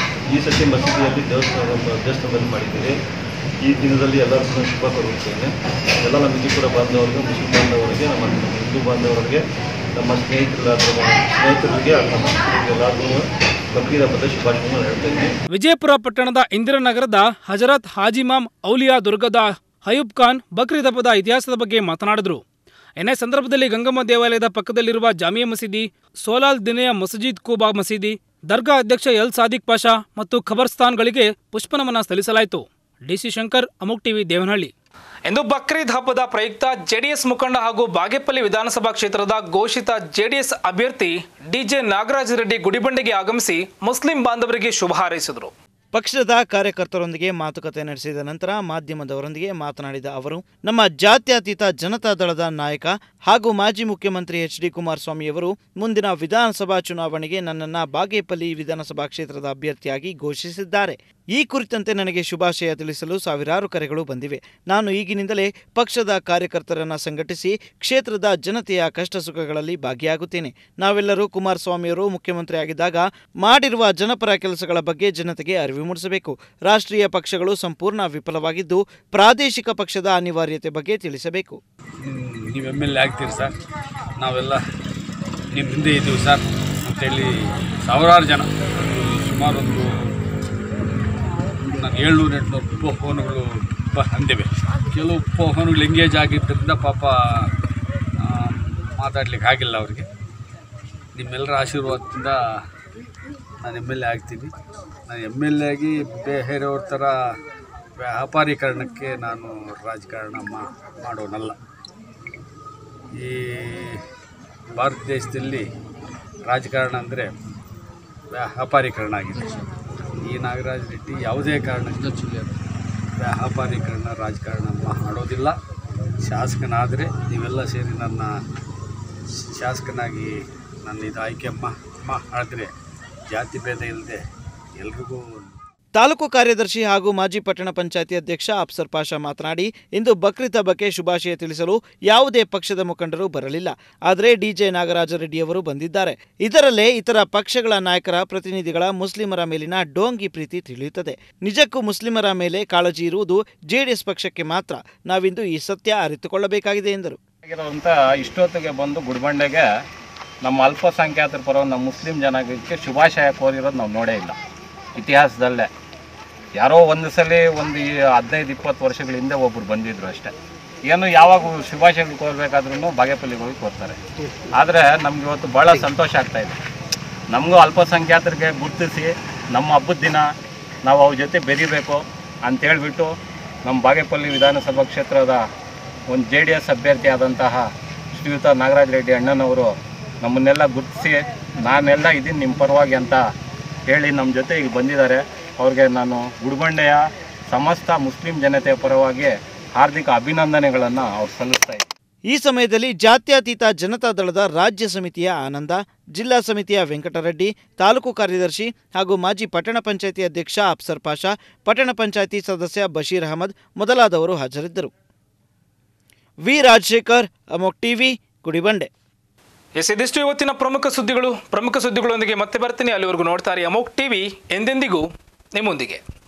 ಈ ಸತಿ ಮಸೀದಿಯಲ್ಲಿ ದೇವಸ್ಥಾನ ದೇವಸ್ಥಾನದಲ್ಲಿ ಮಾಡಿದ್ದೀವಿ ಈ ದಿನದಲ್ಲಿ ಎಲ್ಲರಿಗೂ ಶುಭ ಕೋರುತ್ತೇನೆ ಎಲ್ಲ ನಮ್ಮ ವಿಜಯಪುರ ಬಾಂಧವರಿಗೆ ಮುಸ್ಲಿಂ ಬಾಂಧವರಿಗೆ ನಮ್ಮ ಹಿಂದೂ ಬಾಂಧವರಿಗೆ ನಮ್ಮ ಸ್ನೇಹಿತರಾದ ಸ್ನೇಹಿತರಿಗೆ ಹಾಗೂ ನಮ್ಮ ಮಕ್ಕಳಿಗೆ ಎಲ್ಲರಿಗೂ ಬಕ್ರೀದ್ ಹಬ್ಬದ ಶುಭಾಶಯಗಳನ್ನು ಹೇಳ್ತೇನೆ ವಿಜಯಪುರ ಪಟ್ಟಣದ ಇಂದಿರಾನಗರದ ಹಜರತ್ ಹಾಜಿಮಾಮ್ ಔಲಿಯಾ ದುರ್ಗದ ಹಯೂಬ್ ಖಾನ್ ಬಕ್ರೀದ್ ಹಬ್ಬದ ಇತಿಹಾಸದ ಬಗ್ಗೆ ಮಾತನಾಡಿದರು ಇದೇ ಸಂದರ್ಭದಲ್ಲಿ ಗಂಗಮ್ಮ ದೇವಾಲಯದ ಪಕ್ಕದಲ್ಲಿರುವ ಜಾಮಿಯಾ ಮಸೀದಿ ಸೋಲಾಲ್ ದಿನೆಯ ಮಸಜಿದ್ ಕೂಬಾ ಮಸೀದಿ ದರ್ಗಾ ಅಧ್ಯಕ್ಷ ಎಲ್ ಸಾದಿಕ್ ಪಾಷಾ ಮತ್ತು ಖಬರ್ಸ್ತಾನ್ಗಳಿಗೆ ಪುಷ್ಪನಮನ ಸಲ್ಲಿಸಲಾಯಿತು ಡಿಸಿ ಶಂಕರ್ ಅಮುಕ್ ಟಿವಿ ದೇವನಹಳ್ಳಿ ಇಂದು ಬಕ್ರೀದ್ ಹಬ್ಬದ ಪ್ರಯುಕ್ತ ಜೆಡಿಎಸ್ ಮುಖಂಡ ಹಾಗೂ ಬಾಗೇಪಲ್ಲಿ ವಿಧಾನಸಭಾ ಕ್ಷೇತ್ರದ ಘೋಷಿತ ಜೆಡಿಎಸ್ ಅಭ್ಯರ್ಥಿ ಡಿಜೆ ನಾಗರಾಜ ರೆಡ್ಡಿ ಗುಡಿಬಂಡೆಗೆ ಆಗಮಿಸಿ ಮುಸ್ಲಿಂ ಬಾಂಧವರಿಗೆ ಶುಭ ಹಾರೈಸಿದರು ಪಕ್ಷದ ಕಾರ್ಯಕರ್ತರೊಂದಿಗೆ ಮಾತುಕತೆ ನಡೆಸಿದ ನಂತರ ಮಾಧ್ಯಮದವರೊಂದಿಗೆ ಮಾತನಾಡಿದ ಅವರು ನಮ್ಮ ಜಾತ್ಯತೀತ ಜನತಾ ದಳದ ನಾಯಕ ಹಾಗೂ ಮಾಜಿ ಮುಖ್ಯಮಂತ್ರಿ ಎಚ್ ಡಿ ಕುಮಾರಸ್ವಾಮಿಯವರು ಮುಂದಿನ ವಿಧಾನಸಭಾ ಚುನಾವಣೆಗೆ ನನ್ನನ್ನು ಬಾಗೇಪಲ್ಲಿ ವಿಧಾನಸಭಾ ಕ್ಷೇತ್ರದ ಅಭ್ಯರ್ಥಿಯಾಗಿ ಘೋಷಿಸಿದ್ದಾರೆ ಈ ಕುರಿತಂತೆ ನನಗೆ ಶುಭಾಶಯ ತಿಳಿಸಲು ಸಾವಿರಾರು ಕರೆಗಳು ಬಂದಿವೆ ನಾನು ಈಗಿನಿಂದಲೇ ಪಕ್ಷದ ಕಾರ್ಯಕರ್ತರನ್ನು ಸಂಘಟಿಸಿ ಕ್ಷೇತ್ರದ ಜನತೆಯ ಕಷ್ಟ ಸುಖಗಳಲ್ಲಿ ಭಾಗಿಯಾಗುತ್ತೇನೆ ನಾವೆಲ್ಲರೂ ಕುಮಾರಸ್ವಾಮಿಯವರು ಮುಖ್ಯಮಂತ್ರಿಯಾಗಿದ್ದಾಗ ಮಾಡಿರುವ ಜನಪರ ಕೆಲಸಗಳ ಬಗ್ಗೆ ಜನತೆಗೆ ಅರಿವು ಮೂಡಿಸಬೇಕು ರಾಷ್ಟ್ರೀಯ ಪಕ್ಷಗಳು ಸಂಪೂರ್ಣ ವಿಫಲವಾಗಿದ್ದು ಪ್ರಾದೇಶಿಕ ಪಕ್ಷದ ಅನಿವಾರ್ಯತೆ ಬಗ್ಗೆ ತಿಳಿಸಬೇಕು ನೀವು ಎಮ್ ಎಲ್ ಎ ಆಗ್ತೀರಿ ಸರ್ ನಾವೆಲ್ಲ ನಿಮ್ಮ ಹಿಂದೆ ಇದ್ದೀವಿ ಸರ್ ಅಂತೇಳಿ ಸಾವಿರಾರು ಜನ ಒಂದು ಸುಮಾರು ಒಂದು ನಾನು ಏಳ್ನೂರು ಎಂಟುನೂರು ಫೋನುಗಳು ಬಂದಿವೆ ಕೆಲವು ಫೋನುಗಳು ಎಂಗೇಜ್ ಆಗಿದ್ದರಿಂದ ಪಾಪ ಮಾತಾಡ್ಲಿಕ್ಕೆ ಆಗಿಲ್ಲ ಅವರಿಗೆ ನಿಮ್ಮೆಲ್ಲರ ಆಶೀರ್ವಾದದಿಂದ ನಾನು ಎಮ್ ಎಲ್ ಎ ಆಗ್ತೀನಿ ನಾನು ಎಮ್ ಎಲ್ ಎ ಆಗಿ ಬೇರೆಯವ್ರ ಥರ ವ್ಯಾಪಾರೀಕರಣಕ್ಕೆ ನಾನು ರಾಜಕಾರಣ ಮಾ ಮಾಡೋನಲ್ಲ ಈ ಭಾರತ ದೇಶದಲ್ಲಿ ರಾಜಕಾರಣ ಅಂದರೆ ವ್ಯಾಪಾರೀಕರಣ ಆಗಿದೆ ಈ ನಾಗರಾಜ್ ರೆಡ್ಡಿ ಯಾವುದೇ ಕಾರಣಕ್ಕೂ ವ್ಯಾಪಾರೀಕರಣ ರಾಜಕಾರಣ ಮಾಡೋದಿಲ್ಲ ಶಾಸಕನಾದರೆ ನೀವೆಲ್ಲ ಸೇರಿ ನನ್ನ ಶಾಸಕನಾಗಿ ನನ್ನ ಇದು ಆಯ್ಕೆ ಮಾ ಮಾಡಿದ್ರೆ ಜಾತಿ ಭೇದ ಇಲ್ಲದೆ ಎಲ್ರಿಗೂ ತಾಲೂಕು ಕಾರ್ಯದರ್ಶಿ ಹಾಗೂ ಮಾಜಿ ಪಟ್ಟಣ ಪಂಚಾಯತಿ ಅಧ್ಯಕ್ಷ ಅಫ್ಸರ್ ಪಾಷಾ ಮಾತನಾಡಿ ಇಂದು ಬಕ್ರೀದ್ ಹಬ್ಬಕ್ಕೆ ಶುಭಾಶಯ ತಿಳಿಸಲು ಯಾವುದೇ ಪಕ್ಷದ ಮುಖಂಡರು ಬರಲಿಲ್ಲ ಆದರೆ ಡಿಜೆ ನಾಗರಾಜ ರೆಡ್ಡಿಯವರು ಬಂದಿದ್ದಾರೆ ಇದರಲ್ಲೇ ಇತರ ಪಕ್ಷಗಳ ನಾಯಕರ ಪ್ರತಿನಿಧಿಗಳ ಮುಸ್ಲಿಮರ ಮೇಲಿನ ಡೋಂಗಿ ಪ್ರೀತಿ ತಿಳಿಯುತ್ತದೆ ನಿಜಕ್ಕೂ ಮುಸ್ಲಿಮರ ಮೇಲೆ ಕಾಳಜಿ ಇರುವುದು ಜೆಡಿಎಸ್ ಪಕ್ಷಕ್ಕೆ ಮಾತ್ರ ನಾವಿಂದು ಈ ಸತ್ಯ ಅರಿತುಕೊಳ್ಳಬೇಕಾಗಿದೆ ಎಂದರು ಅಂತ ಇಷ್ಟೊತ್ತಿಗೆ ಬಂದು ಗುಡಿಬಂಡೆಗೆ ನಮ್ಮ ಅಲ್ಪಸಂಖ್ಯಾತರ ಪರ ನಮ್ಮ ಮುಸ್ಲಿಂ ಜನಾಂಗಕ್ಕೆ ಶುಭಾಶಯ ಕೋರಿರೋದು ನಾವು ನೋಡೇ ಇಲ್ಲ ಇತಿಹಾಸದಲ್ಲೇ ಯಾರೋ ಒಂದು ಸಲ ಒಂದು ಈ ಹದಿನೈದು ಇಪ್ಪತ್ತು ವರ್ಷಗಳ ಹಿಂದೆ ಒಬ್ಬರು ಬಂದಿದ್ರು ಅಷ್ಟೇ ಏನು ಯಾವಾಗ ಶುಭಾಶಯಗಳು ಕೋರ್ಬೇಕಾದ್ರೂ ಬಾಗೇಪಲ್ಲಿಗೆ ಹೋಗಿ ಕೋರ್ತಾರೆ ಆದರೆ ನಮ್ಗೆ ಇವತ್ತು ಭಾಳ ಸಂತೋಷ ಆಗ್ತಾ ಇದೆ ನಮಗೂ ಅಲ್ಪಸಂಖ್ಯಾತರಿಗೆ ಗುರುತಿಸಿ ನಮ್ಮ ಹಬ್ಬದ ದಿನ ನಾವು ಅವ್ರ ಜೊತೆ ಬೆರಿಬೇಕು ಅಂತೇಳ್ಬಿಟ್ಟು ನಮ್ಮ ಬಾಗೇಪಲ್ಲಿ ವಿಧಾನಸಭಾ ಕ್ಷೇತ್ರದ ಒಂದು ಜೆ ಡಿ ಎಸ್ ಅಭ್ಯರ್ಥಿ ಆದಂತಹ ಶ್ರೀಯುತ ನಾಗರಾಜ್ ರೆಡ್ಡಿ ಅಣ್ಣನವರು ನಮ್ಮನ್ನೆಲ್ಲ ಗುರುತಿಸಿ ನಾನೆಲ್ಲ ಇದ್ದೀನಿ ನಿಮ್ಮ ಪರವಾಗಿ ಅಂತ ಹೇಳಿ ನಮ್ಮ ಜೊತೆ ಈಗ ಬಂದಿದ್ದಾರೆ ಅವ್ರಿಗೆ ನಾನು ಗುಡಿಬಂಡೆಯ ಸಮಸ್ತ ಮುಸ್ಲಿಂ ಜನತೆಯ ಪರವಾಗಿ ಹಾರ್ದಿಕ ಅಭಿನಂದನೆಗಳನ್ನು ಅವ್ರು ಸಲ್ಲಿಸ್ತಾ ಇದ್ದೀನಿ ಈ ಸಮಯದಲ್ಲಿ ಜಾತ್ಯತೀತ ಜನತಾ ದಳದ ರಾಜ್ಯ ಸಮಿತಿಯ ಆನಂದ ಜಿಲ್ಲಾ ಸಮಿತಿಯ ವೆಂಕಟರೆಡ್ಡಿ ತಾಲೂಕು ಕಾರ್ಯದರ್ಶಿ ಹಾಗೂ ಮಾಜಿ ಪಟ್ಟಣ ಪಂಚಾಯತಿ ಅಧ್ಯಕ್ಷ ಅಫ್ಸರ್ ಪಾಷಾ ಪಟ್ಟಣ ಪಂಚಾಯತಿ ಸದಸ್ಯ ಬಶೀರ್ ಅಹಮದ್ ಮೊದಲಾದವರು ಹಾಜರಿದ್ದರು ವಿ ರಾಜಶೇಖರ್ ಅಮೋಕ್ ಟಿವಿ ಗುಡಿಬಂಡೆ ಎಸ್ ಇದಿಷ್ಟು ಇವತ್ತಿನ ಪ್ರಮುಖ ಸುದ್ದಿಗಳು ಪ್ರಮುಖ ಸುದ್ದಿಗಳೊಂದಿಗೆ ಮತ್ತೆ ಬರ್ತೀನಿ ಅಲ್ಲಿವರೆಗೂ ನೋಡ್ತಾರೆ ಅಮೋಕ್ ಟಿವಿ ಎಂದೆಂದಿಗೂ ನಿಮ್ಮೊಂದಿಗೆ